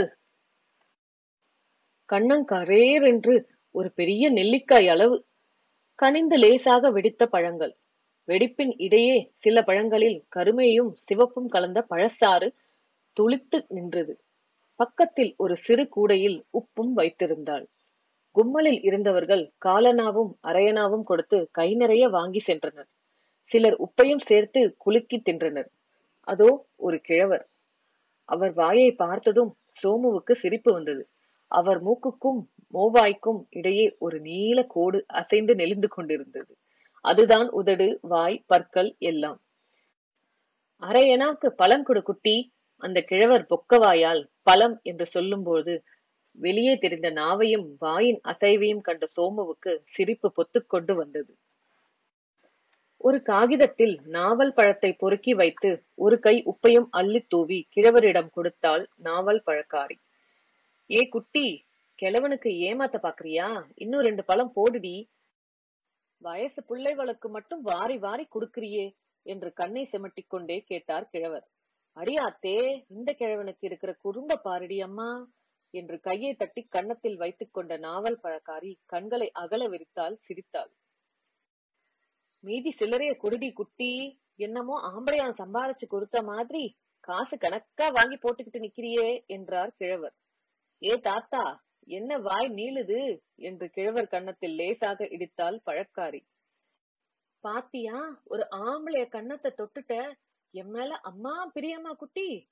கண்ணங்கரேர் என்று ஒரு பெரிய நெல்லிக்காய் அளவு கனிந்து லேசாக வெடித்த பழங்கள் வெடிப்பின் இடையே சில பழங்களில் கருமையும் சிவப்பும் கலந்த பழச்சாறு துளித்து நின்றது பக்கத்தில் ஒரு சிறு கூடையில் உப்பும் வைத்திருந்தாள் கும்மலில் இருந்தவர்கள் காலனாவும் அரையனாவும் கொடுத்து கை நிறைய வாங்கி சென்றனர் சிலர் உப்பையும் சேர்த்து குலுக்கி தின்றனர் அதோ ஒரு கிழவர் அவர் வாயை பார்த்ததும் சோமுவுக்கு சிரிப்பு வந்தது அவர் மூக்குக்கும் மோவாய்க்கும் இடையே ஒரு நீல கோடு அசைந்து நெளிந்து கொண்டிருந்தது அதுதான் உதடு வாய் பற்கள் எல்லாம் அரையனாவுக்கு பழம் கொடு குட்டி அந்த கிழவர் பொக்கவாயால் பழம் என்று சொல்லும்போது வெளியே தெரிந்த நாவையும் வாயின் அசைவையும் கண்ட சோமுவுக்கு சிரிப்பு பொத்துக்கொண்டு வந்தது ஒரு காகிதத்தில் நாவல் பழத்தை பொறுக்கி வைத்து ஒரு கை உப்பையும் அள்ளி தூவி கிழவரிடம் கொடுத்தாள் நாவல் பழக்காரி ஏ குட்டி கிழவனுக்கு ஏமாத்த பாக்குறியா இன்னும் ரெண்டு பழம் போடுடி வயசு பிள்ளைகளுக்கு மட்டும் வாரி வாரி குடுக்கிறியே என்று கண்ணை செமட்டிக் கொண்டே கேட்டார் கிழவர் அடியாத்தே இந்த கிழவனுக்கு இருக்கிற குறும்ப பாருடி அம்மா என்று கையை தட்டி கன்னத்தில் வைத்துக் கொண்ட நாவல் பழக்காரி கண்களை அகல விரித்தால் சிரித்தாள் மீதி சில்லறைய குருடி குட்டி என்னமோ ஆம்படையான் சம்பாரிச்சு கொடுத்த மாதிரி காசு கணக்கா வாங்கி போட்டுக்கிட்டு நிக்கிறியே என்றார் கிழவர் ஏ தாத்தா என்ன வாய் நீளுது என்று கிழவர் கன்னத்தில் லேசாக இடித்தாள் பழக்காரி பாத்தியா ஒரு ஆம்பளைய கன்னத்தை தொட்டுட்ட என் மேல அம்மா பிரியம்மா குட்டி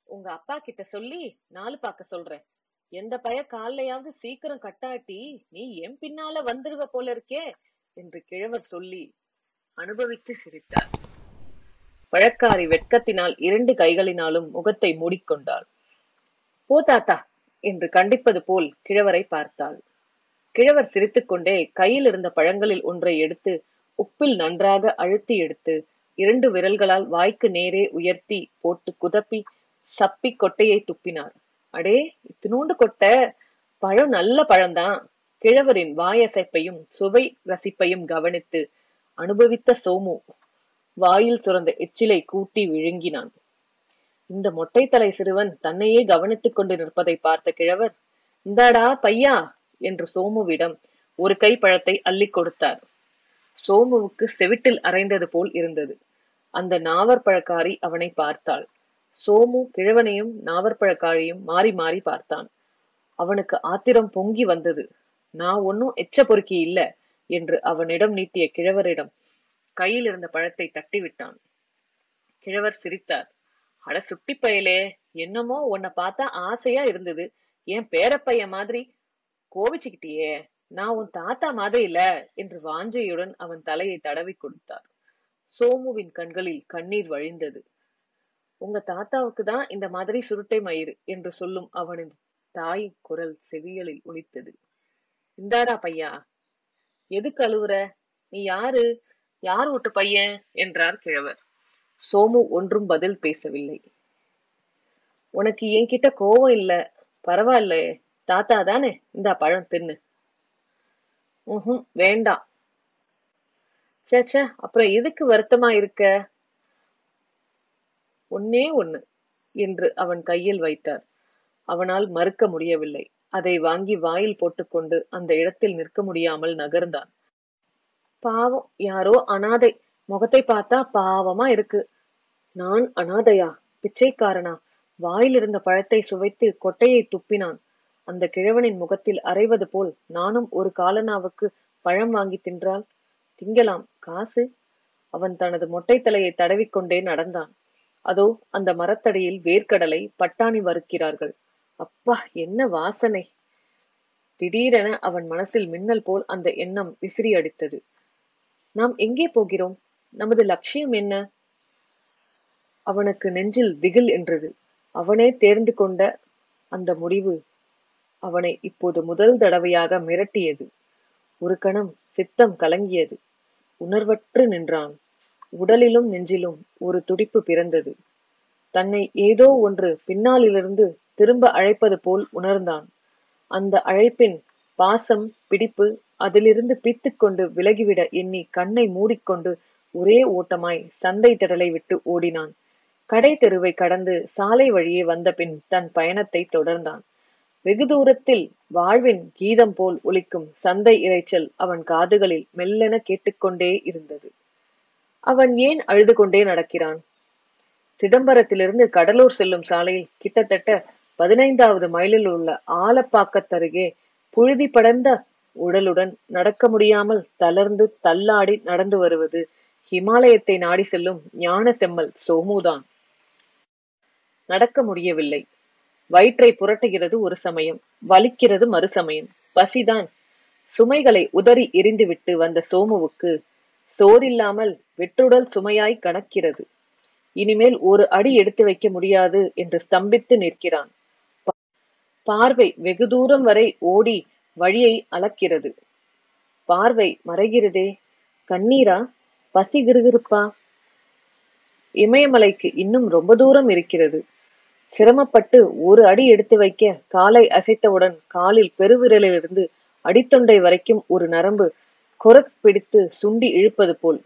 உங்க அப்பா கிட்ட சொல்லி நாலு பாக்க சொல்றேன் எந்த பய காலையாவது சீக்கிரம் கட்டாட்டி நீ என் பின்னால வந்துருவ போல இருக்கே என்று கிழவர் சொல்லி அனுபவித்து சிரித்தார் பழக்காரி வெட்கத்தினால் இரண்டு கைகளினாலும் முகத்தை மூடிக்கொண்டாள் போ தாத்தா என்று கண்டிப்பது போல் கிழவரை பார்த்தாள் கிழவர் சிரித்துக்கொண்டே கையில் இருந்த பழங்களில் ஒன்றை எடுத்து உப்பில் நன்றாக அழுத்தி எடுத்து இரண்டு விரல்களால் வாய்க்கு நேரே உயர்த்தி போட்டு குதப்பி சப்பி கொட்டையை துப்பினார் அடே இத்தினூண்டு கொட்டை பழம் நல்ல பழம்தான் கிழவரின் வாயசைப்பையும் சுவை ரசிப்பையும் கவனித்து அனுபவித்த சோமு வாயில் சுரந்த எச்சிலை கூட்டி விழுங்கினான் இந்த மொட்டை தலை சிறுவன் தன்னையே கவனித்துக் கொண்டு நிற்பதை பார்த்த கிழவர் இந்தாடா பையா என்று சோமுவிடம் ஒரு கை பழத்தை அள்ளிக் கொடுத்தார் சோமுவுக்கு செவிட்டில் அரைந்தது போல் இருந்தது அந்த நாவற்பழக்காரி அவனை பார்த்தாள் சோமு கிழவனையும் நாவற்பழக்காரியும் மாறி மாறி பார்த்தான் அவனுக்கு ஆத்திரம் பொங்கி வந்தது நான் ஒன்னும் எச்ச பொறுக்கி இல்ல என்று அவனிடம் நீட்டிய கிழவரிடம் கையில் இருந்த பழத்தை தட்டிவிட்டான் கிழவர் சிரித்தார் அட சுட்டி பயலே என்னமோ உன்னை பார்த்தா ஆசையா இருந்தது என் பேரப்பையன் மாதிரி கோவிச்சுக்கிட்டியே நான் உன் தாத்தா மாதிரி இல்ல என்று வாஞ்சையுடன் அவன் தலையை தடவி கொடுத்தார் சோமுவின் கண்களில் கண்ணீர் வழிந்தது உங்க தாத்தாவுக்கு தான் இந்த மாதிரி சுருட்டை மயிறு என்று சொல்லும் அவனின் தாய் குரல் செவியலில் ஒலித்தது இந்தாடா பையா எதுக்கு அழுவுற நீ யாரு யார் வீட்டு பையன் என்றார் கிழவர் சோமு ஒன்றும் பதில் பேசவில்லை உனக்கு என்கிட்ட கோவம் இல்ல பரவாயில்ல தாத்தா தானே இந்தா பழம் தின்னு உஹும் வேண்டாம் சேச்சே அப்புறம் எதுக்கு வருத்தமா இருக்க ஒன்னே ஒண்ணு என்று அவன் கையில் வைத்தார் அவனால் மறுக்க முடியவில்லை அதை வாங்கி வாயில் போட்டுக்கொண்டு அந்த இடத்தில் நிற்க முடியாமல் நகர்ந்தான் பாவம் யாரோ அனாதை முகத்தை பார்த்தா பாவமா இருக்கு நான் அனாதையா பிச்சைக்காரனா வாயில் இருந்த பழத்தை சுவைத்து கொட்டையை துப்பினான் அந்த கிழவனின் முகத்தில் அரைவது போல் நானும் ஒரு காலனாவுக்கு பழம் வாங்கி தின்றால் திங்கலாம் காசு அவன் தனது மொட்டை தலையை தடவிக்கொண்டே நடந்தான் அதோ அந்த மரத்தடியில் வேர்க்கடலை பட்டாணி வறுக்கிறார்கள் அப்பா என்ன வாசனை திடீரென அவன் மனசில் மின்னல் போல் அந்த எண்ணம் விசிறி அடித்தது நாம் எங்கே போகிறோம் நமது லட்சியம் என்ன அவனுக்கு நெஞ்சில் திகில் என்றது அவனே தேர்ந்து கொண்ட அந்த முடிவு அவனை இப்போது முதல் தடவையாக மிரட்டியது ஒரு கணம் சித்தம் கலங்கியது உணர்வற்று நின்றான் உடலிலும் நெஞ்சிலும் ஒரு துடிப்பு பிறந்தது தன்னை ஏதோ ஒன்று பின்னாலிலிருந்து திரும்ப அழைப்பது போல் உணர்ந்தான் அந்த அழைப்பின் பாசம் பிடிப்பு அதிலிருந்து பித்துக்கொண்டு விலகிவிட எண்ணி கண்ணை மூடிக்கொண்டு ஒரே ஓட்டமாய் சந்தை திடலை விட்டு ஓடினான் கடை தெருவை கடந்து சாலை வழியே வந்த பின் தன் பயணத்தை தொடர்ந்தான் வெகு தூரத்தில் வாழ்வின் கீதம் போல் ஒலிக்கும் சந்தை இரைச்சல் அவன் காதுகளில் மெல்லென கேட்டுக்கொண்டே இருந்தது அவன் ஏன் அழுது கொண்டே நடக்கிறான் சிதம்பரத்திலிருந்து கடலூர் செல்லும் சாலையில் கிட்டத்தட்ட பதினைந்தாவது மைலில் உள்ள ஆலப்பாக்கத்தருகே புழுதி படர்ந்த உடலுடன் நடக்க முடியாமல் தளர்ந்து தள்ளாடி நடந்து வருவது ஹிமாலயத்தை நாடி செல்லும் ஞான செம்மல் சோமுதான் நடக்க முடியவில்லை வயிற்றை புரட்டுகிறது ஒரு சமயம் வலிக்கிறது மறுசமயம் பசிதான் சுமைகளை உதறி எரிந்துவிட்டு வந்த சோமுவுக்கு சோறில்லாமல் வெற்றுடல் சுமையாய் கணக்கிறது இனிமேல் ஒரு அடி எடுத்து வைக்க முடியாது என்று ஸ்தம்பித்து நிற்கிறான் பார்வை வெகு தூரம் வரை ஓடி வழியை அளக்கிறது பார்வை மறைகிறதே கண்ணீரா பசி கிருகிருப்பா இமயமலைக்கு இன்னும் ரொம்ப தூரம் இருக்கிறது சிரமப்பட்டு ஒரு அடி எடுத்து வைக்க காலை அசைத்தவுடன் காலில் பெருவிரலிலிருந்து அடித்தொண்டை வரைக்கும் ஒரு நரம்பு கொரக் பிடித்து சுண்டி இழுப்பது போல்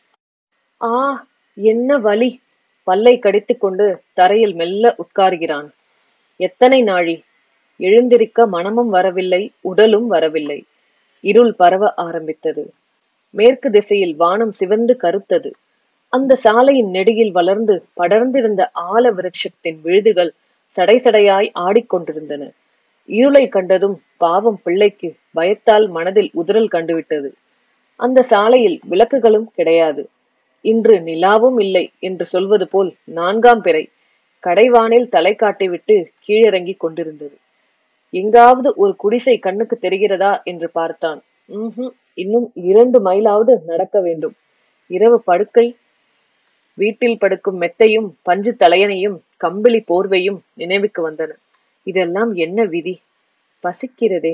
ஆ என்ன வலி பல்லை கடித்துக்கொண்டு தரையில் மெல்ல உட்காருகிறான் எத்தனை நாழி எழுந்திருக்க மனமும் வரவில்லை உடலும் வரவில்லை இருள் பரவ ஆரம்பித்தது மேற்கு திசையில் வானம் சிவந்து கருத்தது அந்த சாலையின் நெடுகில் வளர்ந்து படர்ந்திருந்த ஆல விருட்சத்தின் விழுதுகள் சடைசடையாய் ஆடிக்கொண்டிருந்தன இருளை கண்டதும் பாவம் பிள்ளைக்கு பயத்தால் மனதில் உதறல் கண்டுவிட்டது அந்த சாலையில் விளக்குகளும் கிடையாது இன்று நிலாவும் இல்லை என்று சொல்வது போல் நான்காம் பிறை கடைவானில் தலை காட்டிவிட்டு கீழிறங்கிக் கொண்டிருந்தது எங்காவது ஒரு குடிசை கண்ணுக்கு தெரிகிறதா என்று பார்த்தான் ம்ஹும் இன்னும் இரண்டு மைலாவது நடக்க வேண்டும் இரவு படுக்கை வீட்டில் படுக்கும் மெத்தையும் பஞ்சு தலையணையும் கம்பிளி போர்வையும் நினைவுக்கு வந்தன இதெல்லாம் என்ன விதி பசிக்கிறதே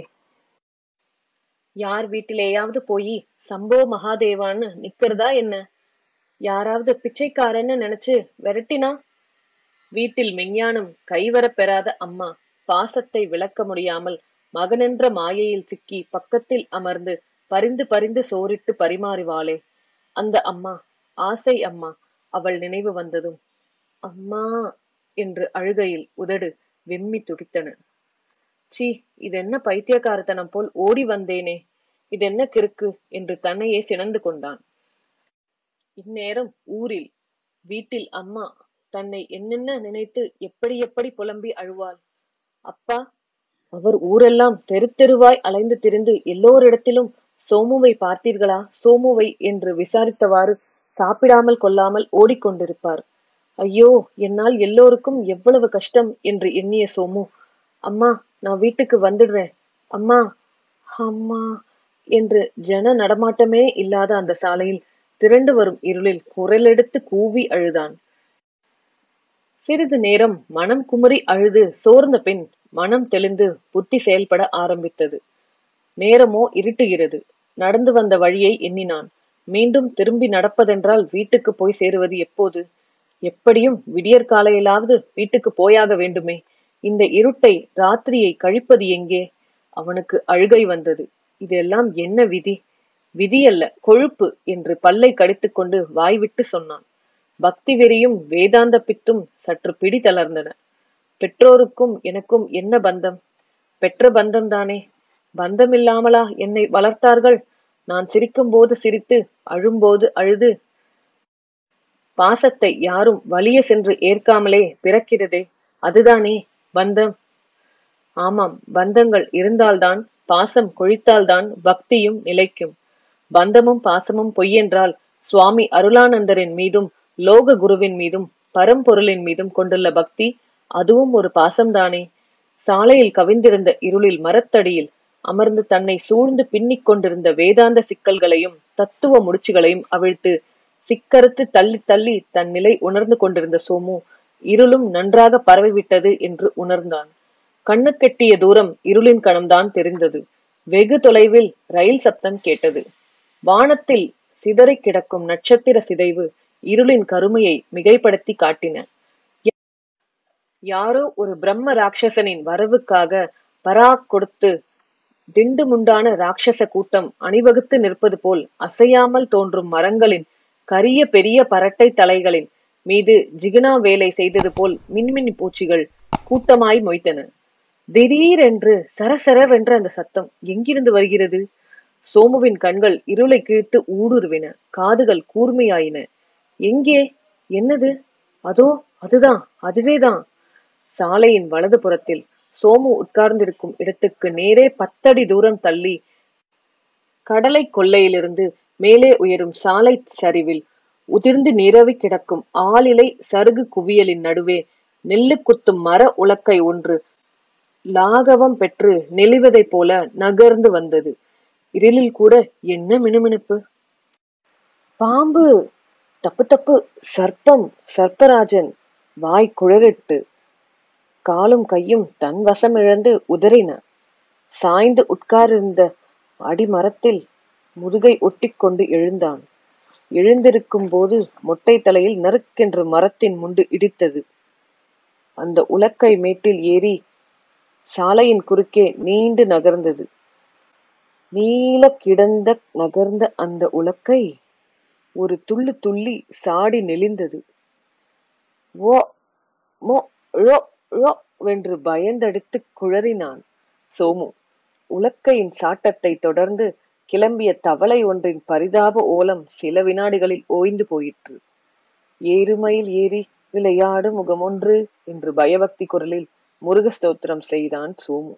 யார் வீட்டிலேயாவது போய் சம்போ மகாதேவான்னு நிக்கிறதா என்ன யாராவது பிச்சைக்காரன்னு நினைச்சு விரட்டினா வீட்டில் மெஞ்ஞானம் கைவரப் பெறாத அம்மா பாசத்தை விளக்க முடியாமல் மகனென்ற மாயையில் சிக்கி பக்கத்தில் அமர்ந்து பரிந்து பரிந்து சோறிட்டு பரிமாறுவாளே அந்த அம்மா ஆசை அம்மா அவள் நினைவு வந்ததும் அம்மா என்று அழுகையில் உதடு வெம்மி துடித்தன சீ இதென்ன பைத்தியக்காரத்தனம் போல் ஓடி வந்தேனே இதென்ன கிறுக்கு என்று தன்னையே சினந்து கொண்டான் இந்நேரம் ஊரில் வீட்டில் அம்மா தன்னை என்னென்ன நினைத்து எப்படி எப்படி புலம்பி அழுவாள் அப்பா அவர் ஊரெல்லாம் தெரு தெருவாய் அலைந்து திரிந்து எல்லோரிடத்திலும் சோமுவை பார்த்தீர்களா சோமுவை என்று விசாரித்தவாறு சாப்பிடாமல் கொள்ளாமல் ஓடிக்கொண்டிருப்பார் ஐயோ என்னால் எல்லோருக்கும் எவ்வளவு கஷ்டம் என்று எண்ணிய சோமு அம்மா நான் வீட்டுக்கு வந்துடுறேன் அம்மா அம்மா என்று ஜன நடமாட்டமே இல்லாத அந்த சாலையில் திரண்டு வரும் இருளில் குரலெடுத்து கூவி அழுதான் சிறிது நேரம் மனம் குமரி அழுது சோர்ந்த பின் மனம் தெளிந்து புத்தி செயல்பட ஆரம்பித்தது நேரமோ இருட்டுகிறது நடந்து வந்த வழியை எண்ணினான் மீண்டும் திரும்பி நடப்பதென்றால் வீட்டுக்கு போய் சேருவது எப்போது எப்படியும் விடியற் காலையிலாவது வீட்டுக்கு போயாக வேண்டுமே இந்த இருட்டை ராத்திரியை கழிப்பது எங்கே அவனுக்கு அழுகை வந்தது இதெல்லாம் என்ன விதி விதி அல்ல கொழுப்பு என்று பல்லை கடித்துக்கொண்டு வாய்விட்டு சொன்னான் பக்தி வெறியும் வேதாந்த பித்தும் சற்று பிடி தளர்ந்தன பெற்றோருக்கும் எனக்கும் என்ன பந்தம் பெற்ற பந்தம் தானே பந்தமில்லாமலா என்னை வளர்த்தார்கள் நான் சிரிக்கும்போது சிரித்து அழும்போது அழுது பாசத்தை யாரும் வலிய சென்று ஏற்காமலே பிறக்கிறதே அதுதானே பந்தம் ஆமாம் பந்தங்கள் இருந்தால்தான் பாசம் கொழித்தால்தான் பக்தியும் நிலைக்கும் பந்தமும் பாசமும் பொய்யென்றால் சுவாமி அருளானந்தரின் மீதும் லோக குருவின் மீதும் பரம்பொருளின் மீதும் கொண்டுள்ள பக்தி அதுவும் ஒரு பாசம்தானே சாலையில் கவிந்திருந்த இருளில் மரத்தடியில் அமர்ந்து தன்னை சூழ்ந்து பின்னிக் கொண்டிருந்த வேதாந்த சிக்கல்களையும் தத்துவ முடிச்சுகளையும் அவிழ்த்து சிக்கறுத்து தள்ளி தள்ளி தன் நிலை உணர்ந்து கொண்டிருந்த சோமு இருளும் நன்றாக பரவிவிட்டது என்று உணர்ந்தான் கண்ணுக்கெட்டிய தூரம் இருளின் கணம்தான் தெரிந்தது வெகு தொலைவில் ரயில் சப்தம் கேட்டது வானத்தில் சிதறிக் கிடக்கும் நட்சத்திர சிதைவு இருளின் கருமையை மிகைப்படுத்தி காட்டின யாரோ ஒரு பிரம்ம ராட்சசனின் வரவுக்காக பராக் கொடுத்து திண்டு முண்டான ராட்சச கூட்டம் அணிவகுத்து நிற்பது போல் அசையாமல் தோன்றும் மரங்களின் கரிய பெரிய பரட்டை தலைகளின் மீது ஜிகினா வேலை செய்தது போல் மின்மினி பூச்சிகள் கூட்டமாய் மொய்த்தன திடீரென்று சரசரவென்ற அந்த சத்தம் எங்கிருந்து வருகிறது சோமுவின் கண்கள் இருளை கிழித்து ஊடுருவின காதுகள் கூர்மையாயின எங்கே என்னது அதோ அதுதான் அதுவேதான் சாலையின் வலது புறத்தில் சோமு உட்கார்ந்திருக்கும் இடத்துக்கு நேரே பத்தடி தூரம் தள்ளி கடலை கொள்ளையிலிருந்து மேலே உயரும் சாலை சரிவில் உதிர்ந்து நிரவி கிடக்கும் ஆளிலை சருகு குவியலின் நடுவே நெல்லு குத்தும் மர உலக்கை ஒன்று லாகவம் பெற்று நெளிவதைப் போல நகர்ந்து வந்தது இருளில் கூட என்ன மினுமினுப்பு பாம்பு தப்பு தப்பு சர்ப்பம் சர்ப்பராஜன் வாய் குழறிட்டு காலும் கையும் தன் வசமிழந்து உதறின சாய்ந்து உட்கார்ந்திருந்த அடிமரத்தில் முதுகை ஒட்டிக்கொண்டு எழுந்தான் எழுந்திருக்கும் போது மொட்டை தலையில் நறுக்கென்று மரத்தின் முண்டு இடித்தது அந்த உலக்கை மேட்டில் ஏறி சாலையின் குறுக்கே நீண்டு நகர்ந்தது நீள கிடந்த நகர்ந்த அந்த உலக்கை ஒரு துள்ளு துள்ளி சாடி நெளிந்தது ஓ மோ ழோ ழோ வென்று பயந்தடித்து குழறினான் சோமு உலக்கையின் சாட்டத்தை தொடர்ந்து கிளம்பிய தவளை ஒன்றின் பரிதாப ஓலம் சில வினாடிகளில் ஓய்ந்து போயிற்று ஏறுமையில் ஏறி விளையாடு முகமொன்று என்று பயபக்தி குரலில் முருக ஸ்தோத்திரம் செய்தான் சோமு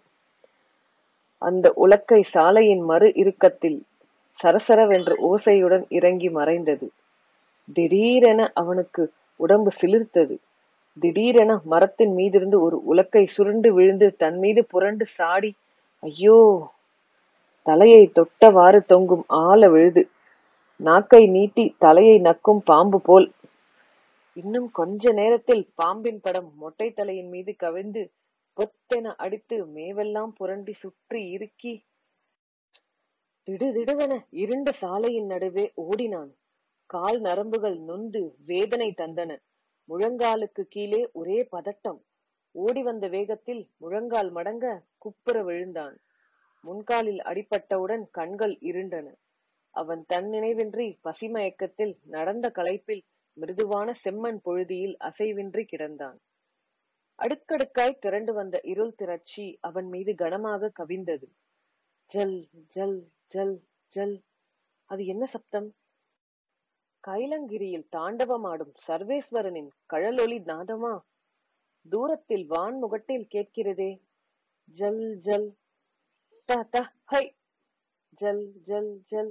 அந்த உலக்கை சாலையின் மறு இறுக்கத்தில் சரசரவென்ற ஓசையுடன் இறங்கி மறைந்தது திடீரென அவனுக்கு உடம்பு சிலிர்த்தது திடீரென மரத்தின் மீதிருந்து ஒரு உலக்கை சுருண்டு விழுந்து தன் மீது புரண்டு சாடி ஐயோ தலையை தொட்டவாறு தொங்கும் ஆழ விழுது நாக்கை நீட்டி தலையை நக்கும் பாம்பு போல் இன்னும் கொஞ்ச நேரத்தில் பாம்பின் படம் மொட்டை தலையின் மீது கவிழ்ந்து பொத்தென அடித்து மேவெல்லாம் புரண்டி சுற்றி இறுக்கி திடுதிடுவென இருண்ட சாலையின் நடுவே ஓடினான் கால் நரம்புகள் நொந்து வேதனை தந்தன முழங்காலுக்கு கீழே ஒரே பதட்டம் ஓடி வந்த வேகத்தில் முழங்கால் மடங்க குப்புற விழுந்தான் முன்காலில் அடிபட்டவுடன் கண்கள் இருண்டன அவன் தன் நினைவின்றி பசிமயக்கத்தில் நடந்த களைப்பில் மிருதுவான செம்மண் பொழுதியில் அசைவின்றி கிடந்தான் அடுக்கடுக்காய் திரண்டு வந்த இருள் திரட்சி அவன் மீது கனமாக கவிந்தது ஜல் ஜல் ஜல் ஜல் அது என்ன சப்தம் கைலங்கிரியில் தாண்டவமாடும் சர்வேஸ்வரனின் கழலொலி நாதமா தூரத்தில் வான்முகட்டில் கேட்கிறதே ஜல் ஜல் த த ஹை ஜல் ஜல் ஜல்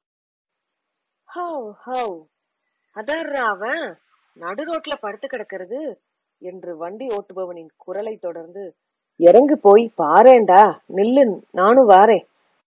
ஹவ் ஹவ் அதார்ரா அவன் நடு ரோட்ல படுத்து கிடக்கிறது என்று வண்டி ஓட்டுபவனின் குரலை தொடர்ந்து இறங்கு போய் பாரேண்டா நில்லு நானும் வாரேன்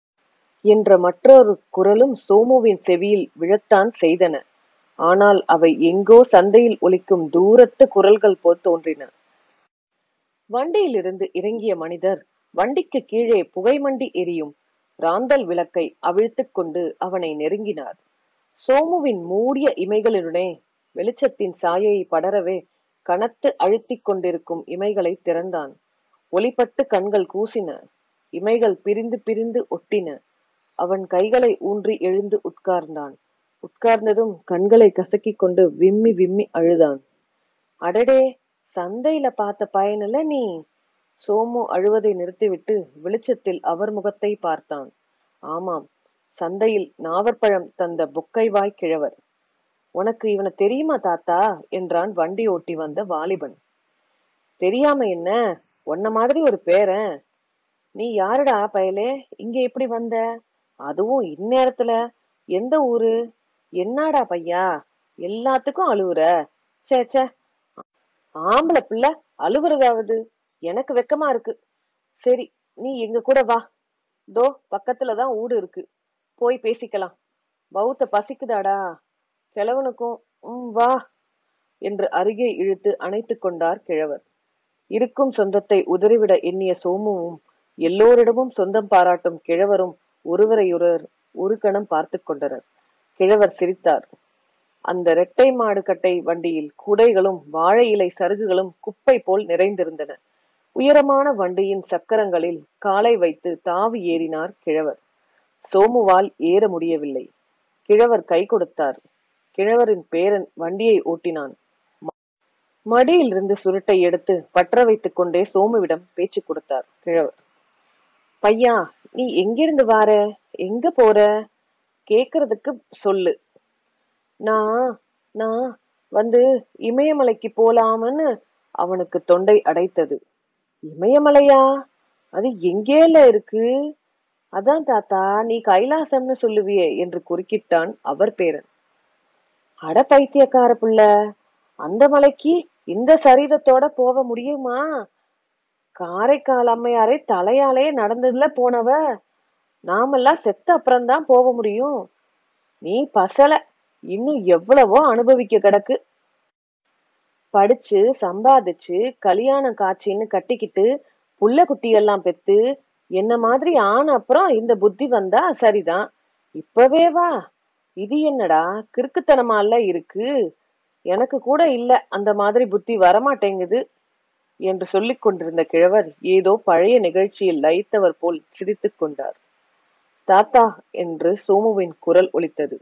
என்ற மற்றொரு குரலும் சோமுவின் செவியில் விழத்தான் செய்தன ஆனால் அவை எங்கோ சந்தையில் ஒலிக்கும் தூரத்து குரல்கள் போல் தோன்றின வண்டியிலிருந்து இறங்கிய மனிதர் வண்டிக்கு கீழே புகைமண்டி எரியும் ராந்தல் விளக்கை அவிழ்த்துக் கொண்டு அவனை நெருங்கினார் சோமுவின் மூடிய இமைகளினுடனே வெளிச்சத்தின் சாயையை படரவே கனத்து அழுத்திக் கொண்டிருக்கும் இமைகளை திறந்தான் ஒளிப்பட்டு கண்கள் கூசின இமைகள் பிரிந்து பிரிந்து ஒட்டின அவன் கைகளை ஊன்றி எழுந்து உட்கார்ந்தான் உட்கார்ந்ததும் கண்களை கசக்கிக் கொண்டு விம்மி விம்மி அழுதான் அடடே சந்தையில பார்த்த பயனில்ல நீ சோமு அழுவதை நிறுத்திவிட்டு வெளிச்சத்தில் அவர் முகத்தை பார்த்தான் ஆமாம் சந்தையில் நாவற்பழம் தந்த பொக்கைவாய் கிழவர் உனக்கு இவனை தெரியுமா தாத்தா என்றான் வண்டி ஓட்டி வந்த வாலிபன் தெரியாம என்ன உன்ன மாதிரி ஒரு பேரன் நீ யாருடா பயலே இங்க எப்படி வந்த அதுவும் இந்நேரத்துல எந்த ஊரு என்னடா பையா எல்லாத்துக்கும் அழுவுற சே சே ஆம்பளை பிள்ளை அழுவுறதாவது எனக்கு வெக்கமா இருக்கு சரி நீ எங்க கூட வா தோ பக்கத்துலதான் ஊடு இருக்கு போய் பேசிக்கலாம் பௌத்த பசிக்குதாடா கிழவனுக்கும் உம் வா என்று அருகே இழுத்து அணைத்துக் கொண்டார் கிழவர் இருக்கும் சொந்தத்தை உதறிவிட எண்ணிய சோமுவும் எல்லோரிடமும் சொந்தம் பாராட்டும் கிழவரும் ஒருவரையொருவர் ஒரு கணம் பார்த்து கொண்டனர் கிழவர் சிரித்தார் அந்த இரட்டை மாடு கட்டை வண்டியில் குடைகளும் வாழை இலை சருகுகளும் குப்பை போல் நிறைந்திருந்தன உயரமான வண்டியின் சக்கரங்களில் காலை வைத்து தாவி ஏறினார் கிழவர் சோமுவால் ஏற முடியவில்லை கிழவர் கை கொடுத்தார் கிழவரின் பேரன் வண்டியை ஓட்டினான் மடியில் இருந்து சுருட்டை எடுத்து பற்ற வைத்துக் கொண்டே சோமுவிடம் பேச்சு கொடுத்தார் கிழவர் பையா நீ எங்கிருந்து வார எங்க போற கேக்குறதுக்கு சொல்லு நான் நான் வந்து இமயமலைக்கு போலாம்னு அவனுக்கு தொண்டை அடைத்தது இமயமலையா அது எங்கேல இருக்கு அதான் தாத்தா நீ கைலாசம்னு சொல்லுவியே என்று குறுக்கிட்டான் அவர் பேரன் அட பைத்தியக்கார புள்ள அந்த மலைக்கு இந்த சரீரத்தோட போக முடியுமா காரைக்கால் அம்மையாரை தலையாலே நடந்ததுல போனவ நாமெல்லாம் செத்த அப்புறம்தான் போக முடியும் நீ பசல இன்னும் எவ்வளவோ அனுபவிக்க கிடக்கு படிச்சு சம்பாதிச்சு கல்யாணம் காட்சின்னு கட்டிக்கிட்டு புள்ள குட்டியெல்லாம் பெத்து என்ன மாதிரி ஆன அப்புறம் இந்த புத்தி வந்தா சரிதான் இப்பவே வா இது என்னடா கிறுக்குத்தனமால இருக்கு எனக்கு கூட இல்ல அந்த மாதிரி புத்தி வரமாட்டேங்குது என்று சொல்லிக் கொண்டிருந்த கிழவர் ஏதோ பழைய நிகழ்ச்சியில் லயித்தவர் போல் சிரித்துக் கொண்டார் தாத்தா என்று சோமுவின் குரல் ஒலித்தது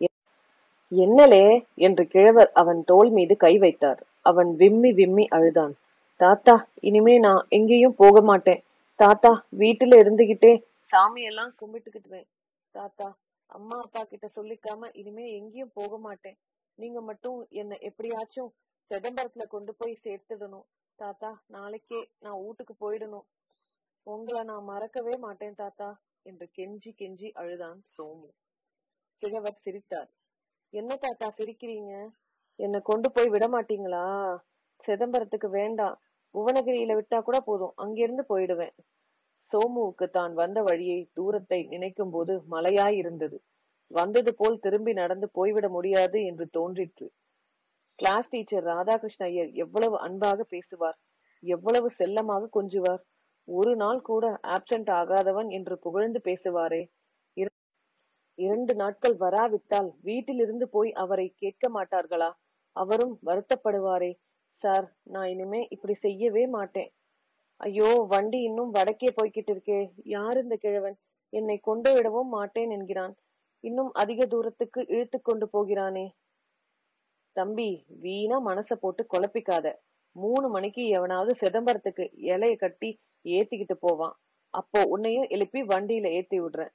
என்னலே என்று கிழவர் அவன் தோள் மீது கை வைத்தார் அவன் விம்மி விம்மி அழுதான் தாத்தா இனிமே நான் எங்கேயும் போக மாட்டேன் தாத்தா வீட்டுல இருந்துகிட்டே சாமியெல்லாம் கும்பிட்டுக்கிட்டுவேன் தாத்தா அம்மா அப்பா கிட்ட சொல்லிக்காம இனிமே எங்கேயும் போக மாட்டேன் நீங்க மட்டும் என்ன எப்படியாச்சும் சிதம்பரத்துல கொண்டு போய் சேர்த்துடணும் தாத்தா நாளைக்கே நான் வீட்டுக்கு போயிடணும் உங்களை நான் மறக்கவே மாட்டேன் தாத்தா என்று கெஞ்சி கெஞ்சி அழுதான் சோமு கிழவர் சிரித்தார் என்ன தாத்தா சிரிக்கிறீங்க என்னை கொண்டு போய் விட மாட்டீங்களா சிதம்பரத்துக்கு வேண்டாம் புவனகிரியில விட்டா கூட போதும் அங்கிருந்து போயிடுவேன் சோமுவுக்கு தான் வந்த வழியை தூரத்தை நினைக்கும் போது மலையாய் இருந்தது வந்தது போல் திரும்பி நடந்து போய்விட முடியாது என்று தோன்றிற்று கிளாஸ் டீச்சர் ராதாகிருஷ்ண ஐயர் எவ்வளவு அன்பாக பேசுவார் எவ்வளவு செல்லமாக கொஞ்சுவார் ஒரு நாள் கூட ஆப்சென்ட் ஆகாதவன் என்று புகழ்ந்து பேசுவாரே இர- இரண்டு நாட்கள் வராவிட்டால் வீட்டிலிருந்து போய் அவரை கேட்க மாட்டார்களா அவரும் வருத்தப்படுவாரே சார் நான் இனிமே இப்படி செய்யவே மாட்டேன் ஐயோ வண்டி இன்னும் வடக்கே போய்கிட்டு இருக்கே யார் இந்த கிழவன் என்னை கொண்டு விடவும் மாட்டேன் என்கிறான் இன்னும் அதிக தூரத்துக்கு இழுத்து கொண்டு போகிறானே தம்பி வீணா மனச போட்டு குழப்பிக்காத மூணு மணிக்கு எவனாவது சிதம்பரத்துக்கு இலைய கட்டி ஏத்திக்கிட்டு போவான் அப்போ உன்னையும் எழுப்பி வண்டியில ஏத்தி விடுறேன்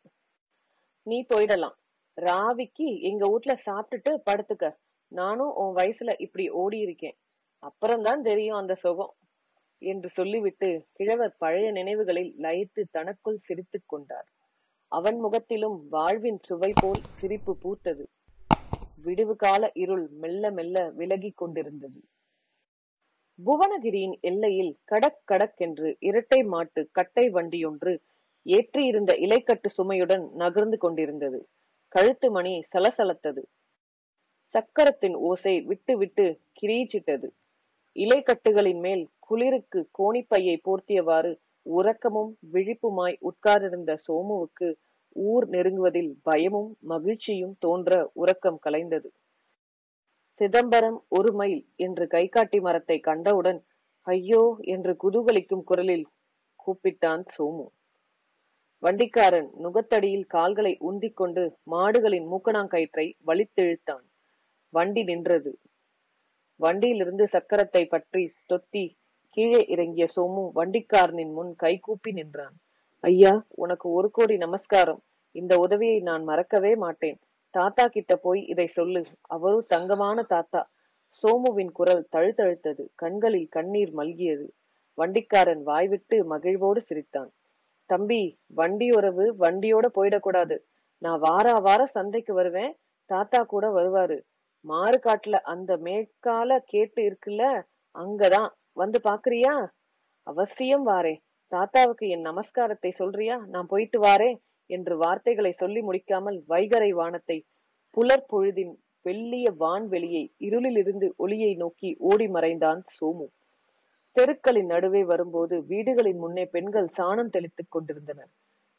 நீ போயிடலாம் ராவிக்கு எங்க வீட்ல சாப்பிட்டுட்டு படுத்துக்க நானும் உன் வயசுல இப்படி ஓடி இருக்கேன் அப்புறம்தான் தெரியும் அந்த சுகம் என்று சொல்லிவிட்டு கிழவர் பழைய நினைவுகளில் லயித்து தனக்குள் சிரித்துக் கொண்டார் அவன் முகத்திலும் வாழ்வின் சுவை போல் சிரிப்பு பூத்தது விடுவு கால இருள் மெல்ல மெல்ல விலகிக் கொண்டிருந்தது புவனகிரியின் எல்லையில் கடக் கடக் என்று இரட்டை மாட்டு கட்டை வண்டியொன்று ஏற்றியிருந்த இலைக்கட்டு சுமையுடன் நகர்ந்து கொண்டிருந்தது கழுத்து மணி சலசலத்தது சக்கரத்தின் ஓசை விட்டு விட்டு கிரீச்சிட்டது இலைக்கட்டுகளின் மேல் குளிருக்கு கோணிப்பையை போர்த்தியவாறு உறக்கமும் விழிப்புமாய் உட்கார்ந்திருந்த சோமுவுக்கு ஊர் நெருங்குவதில் பயமும் மகிழ்ச்சியும் தோன்ற உறக்கம் கலைந்தது சிதம்பரம் ஒரு மைல் என்று கைகாட்டி மரத்தை கண்டவுடன் ஐயோ என்று குதூகலிக்கும் குரலில் கூப்பிட்டான் சோமு வண்டிக்காரன் நுகத்தடியில் கால்களை உந்திக் கொண்டு மாடுகளின் மூக்கணாங்கயிற்றை வலித்திழுத்தான் வண்டி நின்றது வண்டியிலிருந்து சக்கரத்தை பற்றி தொத்தி கீழே இறங்கிய சோமு வண்டிக்காரனின் முன் கைகூப்பி நின்றான் ஐயா உனக்கு ஒரு கோடி நமஸ்காரம் இந்த உதவியை நான் மறக்கவே மாட்டேன் தாத்தா கிட்ட போய் இதை சொல்லு அவரும் தங்கமான தாத்தா சோமுவின் குரல் தழுதழுத்தது கண்களில் கண்ணீர் மல்கியது வண்டிக்காரன் வாய்விட்டு மகிழ்வோடு சிரித்தான் தம்பி வண்டி உறவு வண்டியோட போயிடக்கூடாது நான் வாரா வாரம் சந்தைக்கு வருவேன் தாத்தா கூட வருவாரு மாறு காட்டுல அந்த மேற்கால கேட்டு இருக்குல்ல அங்கதான் வந்து பாக்குறியா அவசியம் வாரே தாத்தாவுக்கு என் நமஸ்காரத்தை சொல்றியா நான் போயிட்டு வாரேன் என்று வார்த்தைகளை சொல்லி முடிக்காமல் வைகரை வானத்தை புலர் பொழுதின் வெள்ளிய வான்வெளியை இருளிலிருந்து ஒளியை நோக்கி ஓடி மறைந்தான் சோமு தெருக்களின் நடுவே வரும்போது வீடுகளின் முன்னே பெண்கள் சாணம் தெளித்துக் கொண்டிருந்தனர்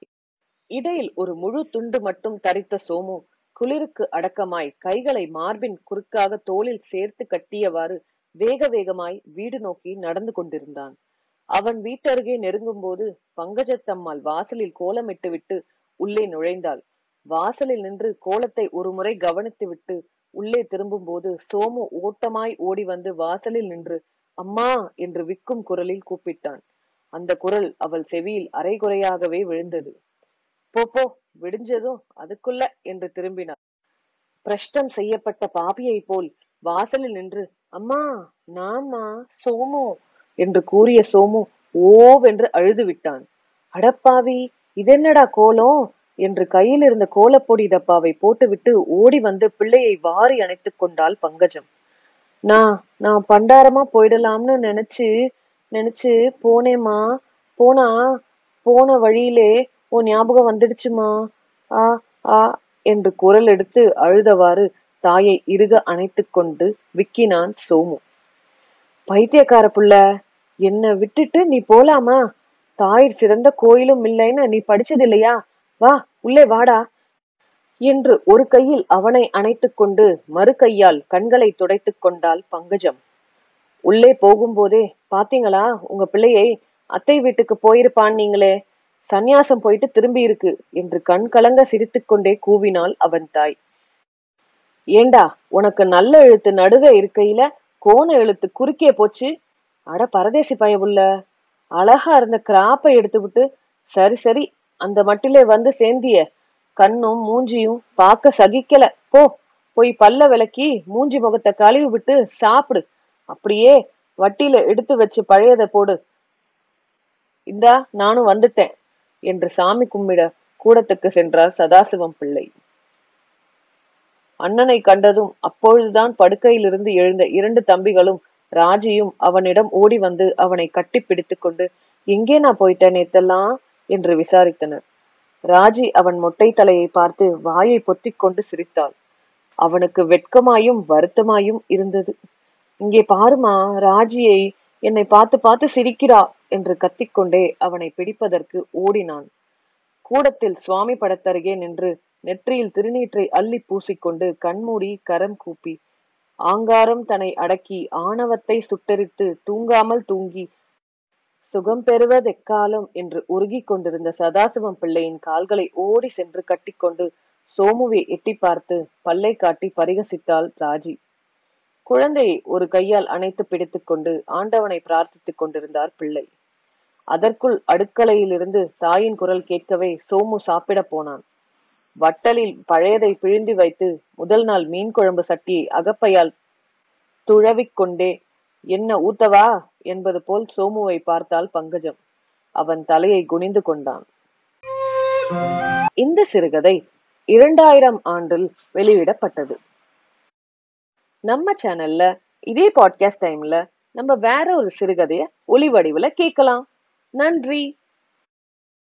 இடையில் ஒரு முழு துண்டு மட்டும் தரித்த சோமு குளிருக்கு அடக்கமாய் கைகளை மார்பின் குறுக்காக தோளில் சேர்த்து கட்டியவாறு வேக வேகமாய் வீடு நோக்கி நடந்து கொண்டிருந்தான் அவன் வீட்டருகே நெருங்கும் போது பங்கஜத்தம்மாள் வாசலில் கோலமிட்டு விட்டு உள்ளே நுழைந்தாள் வாசலில் நின்று கோலத்தை ஒருமுறை கவனித்துவிட்டு உள்ளே திரும்பும் போது சோமு ஓட்டமாய் ஓடி வந்து வாசலில் நின்று அம்மா என்று விக்கும் குரலில் கூப்பிட்டான் அந்த குரல் அவள் செவியில் அரைகுறையாகவே விழுந்தது போ போ விடிஞ்சதும் அதுக்குள்ள என்று திரும்பினார் பிரஷ்டம் செய்யப்பட்ட பாபியை போல் வாசலில் நின்று அம்மா நாமா சோமு என்று கூறிய சோமு ஓவென்று அழுது விட்டான் அடப்பாவி இதென்னடா கோலம் என்று கையில் இருந்த கோலப்பொடி டப்பாவை போட்டுவிட்டு ஓடி வந்து பிள்ளையை வாரி அணைத்துக் கொண்டாள் பங்கஜம் நான் நான் பண்டாரமா போயிடலாம்னு நினைச்சு நினைச்சு போனேம்மா போனா போன வழியிலே உன் ஞாபகம் வந்துடுச்சுமா ஆ ஆ என்று குரல் எடுத்து அழுதவாறு தாயை இறுக அணைத்துக் கொண்டு விக்கினான் சோமு பைத்தியக்கார புள்ள என்ன விட்டுட்டு நீ போலாமா தாயிற் சிறந்த கோயிலும் இல்லைன்னு நீ படிச்சது இல்லையா வா உள்ளே வாடா என்று ஒரு கையில் அவனை அணைத்துக் கொண்டு மறு கையால் கண்களை துடைத்துக் கொண்டாள் பங்கஜம் உள்ளே போகும்போதே பாத்தீங்களா உங்க பிள்ளையை அத்தை வீட்டுக்கு போயிருப்பான் நீங்களே சந்நியாசம் போயிட்டு திரும்பி இருக்கு என்று கண் கலங்க சிரித்துக்கொண்டே கூவினாள் அவன் தாய் ஏண்டா உனக்கு நல்ல எழுத்து நடுவே இருக்கையில கோண எழுத்து குறுக்கே போச்சு அட பரதேசி பயவுள்ள அழகா இருந்த கிராப்பை எடுத்து விட்டு சரி சரி அந்த மட்டிலே வந்து சேர்ந்திய கண்ணும் மூஞ்சியும் பார்க்க சகிக்கல போ போய் பல்ல விளக்கி மூஞ்சி முகத்தை கழுவி விட்டு சாப்பிடு அப்படியே வட்டியில எடுத்து வச்சு பழையதை போடு இந்தா நானும் வந்துட்டேன் என்று சாமி கும்பிட கூடத்துக்கு சென்றார் சதாசிவம் பிள்ளை அண்ணனை கண்டதும் அப்பொழுதுதான் படுக்கையிலிருந்து எழுந்த இரண்டு தம்பிகளும் ராஜியும் அவனிடம் ஓடி வந்து அவனை கட்டி பிடித்துக் கொண்டு எங்கே நான் போயிட்டேன் நேத்தெல்லாம் என்று விசாரித்தனர் ராஜி அவன் மொட்டை தலையை பார்த்து வாயை பொத்திக் கொண்டு சிரித்தாள் அவனுக்கு வெட்கமாயும் வருத்தமாயும் இருந்தது இங்கே பாருமா ராஜியை என்னை பார்த்து பார்த்து சிரிக்கிறா என்று கத்திக்கொண்டே அவனை பிடிப்பதற்கு ஓடினான் கூடத்தில் சுவாமி படத்தருகே நின்று நெற்றியில் திருநீற்றை அள்ளி பூசிக்கொண்டு கண்மூடி கரம் கூப்பி ஆங்காரம் தன்னை அடக்கி ஆணவத்தை சுட்டெரித்து தூங்காமல் தூங்கி சுகம் பெறுவதெக்காலம் என்று உருகிக் கொண்டிருந்த சதாசிவம் பிள்ளையின் கால்களை ஓடி சென்று கட்டிக்கொண்டு சோமுவை எட்டி பார்த்து பல்லை காட்டி பரிகசித்தாள் ராஜி குழந்தையை ஒரு கையால் அணைத்து பிடித்துக்கொண்டு ஆண்டவனை பிரார்த்தித்துக் கொண்டிருந்தார் பிள்ளை அதற்குள் அடுக்கலையிலிருந்து தாயின் குரல் கேட்கவே சோமு சாப்பிட போனான் வட்டலில் பழையதை பிழிந்து வைத்து முதல் நாள் மீன் குழம்பு சட்டியை அகப்பையால் துழவிக் கொண்டே என்ன ஊத்தவா என்பது போல் சோமுவை பார்த்தால் பங்கஜம் அவன் தலையை குனிந்து கொண்டான் இந்த சிறுகதை இரண்டாயிரம் ஆண்டில் வெளியிடப்பட்டது நம்ம சேனல்ல இதே பாட்காஸ்ட் டைம்ல நம்ம வேற ஒரு சிறுகதைய ஒளி வடிவுல கேட்கலாம் நன்றி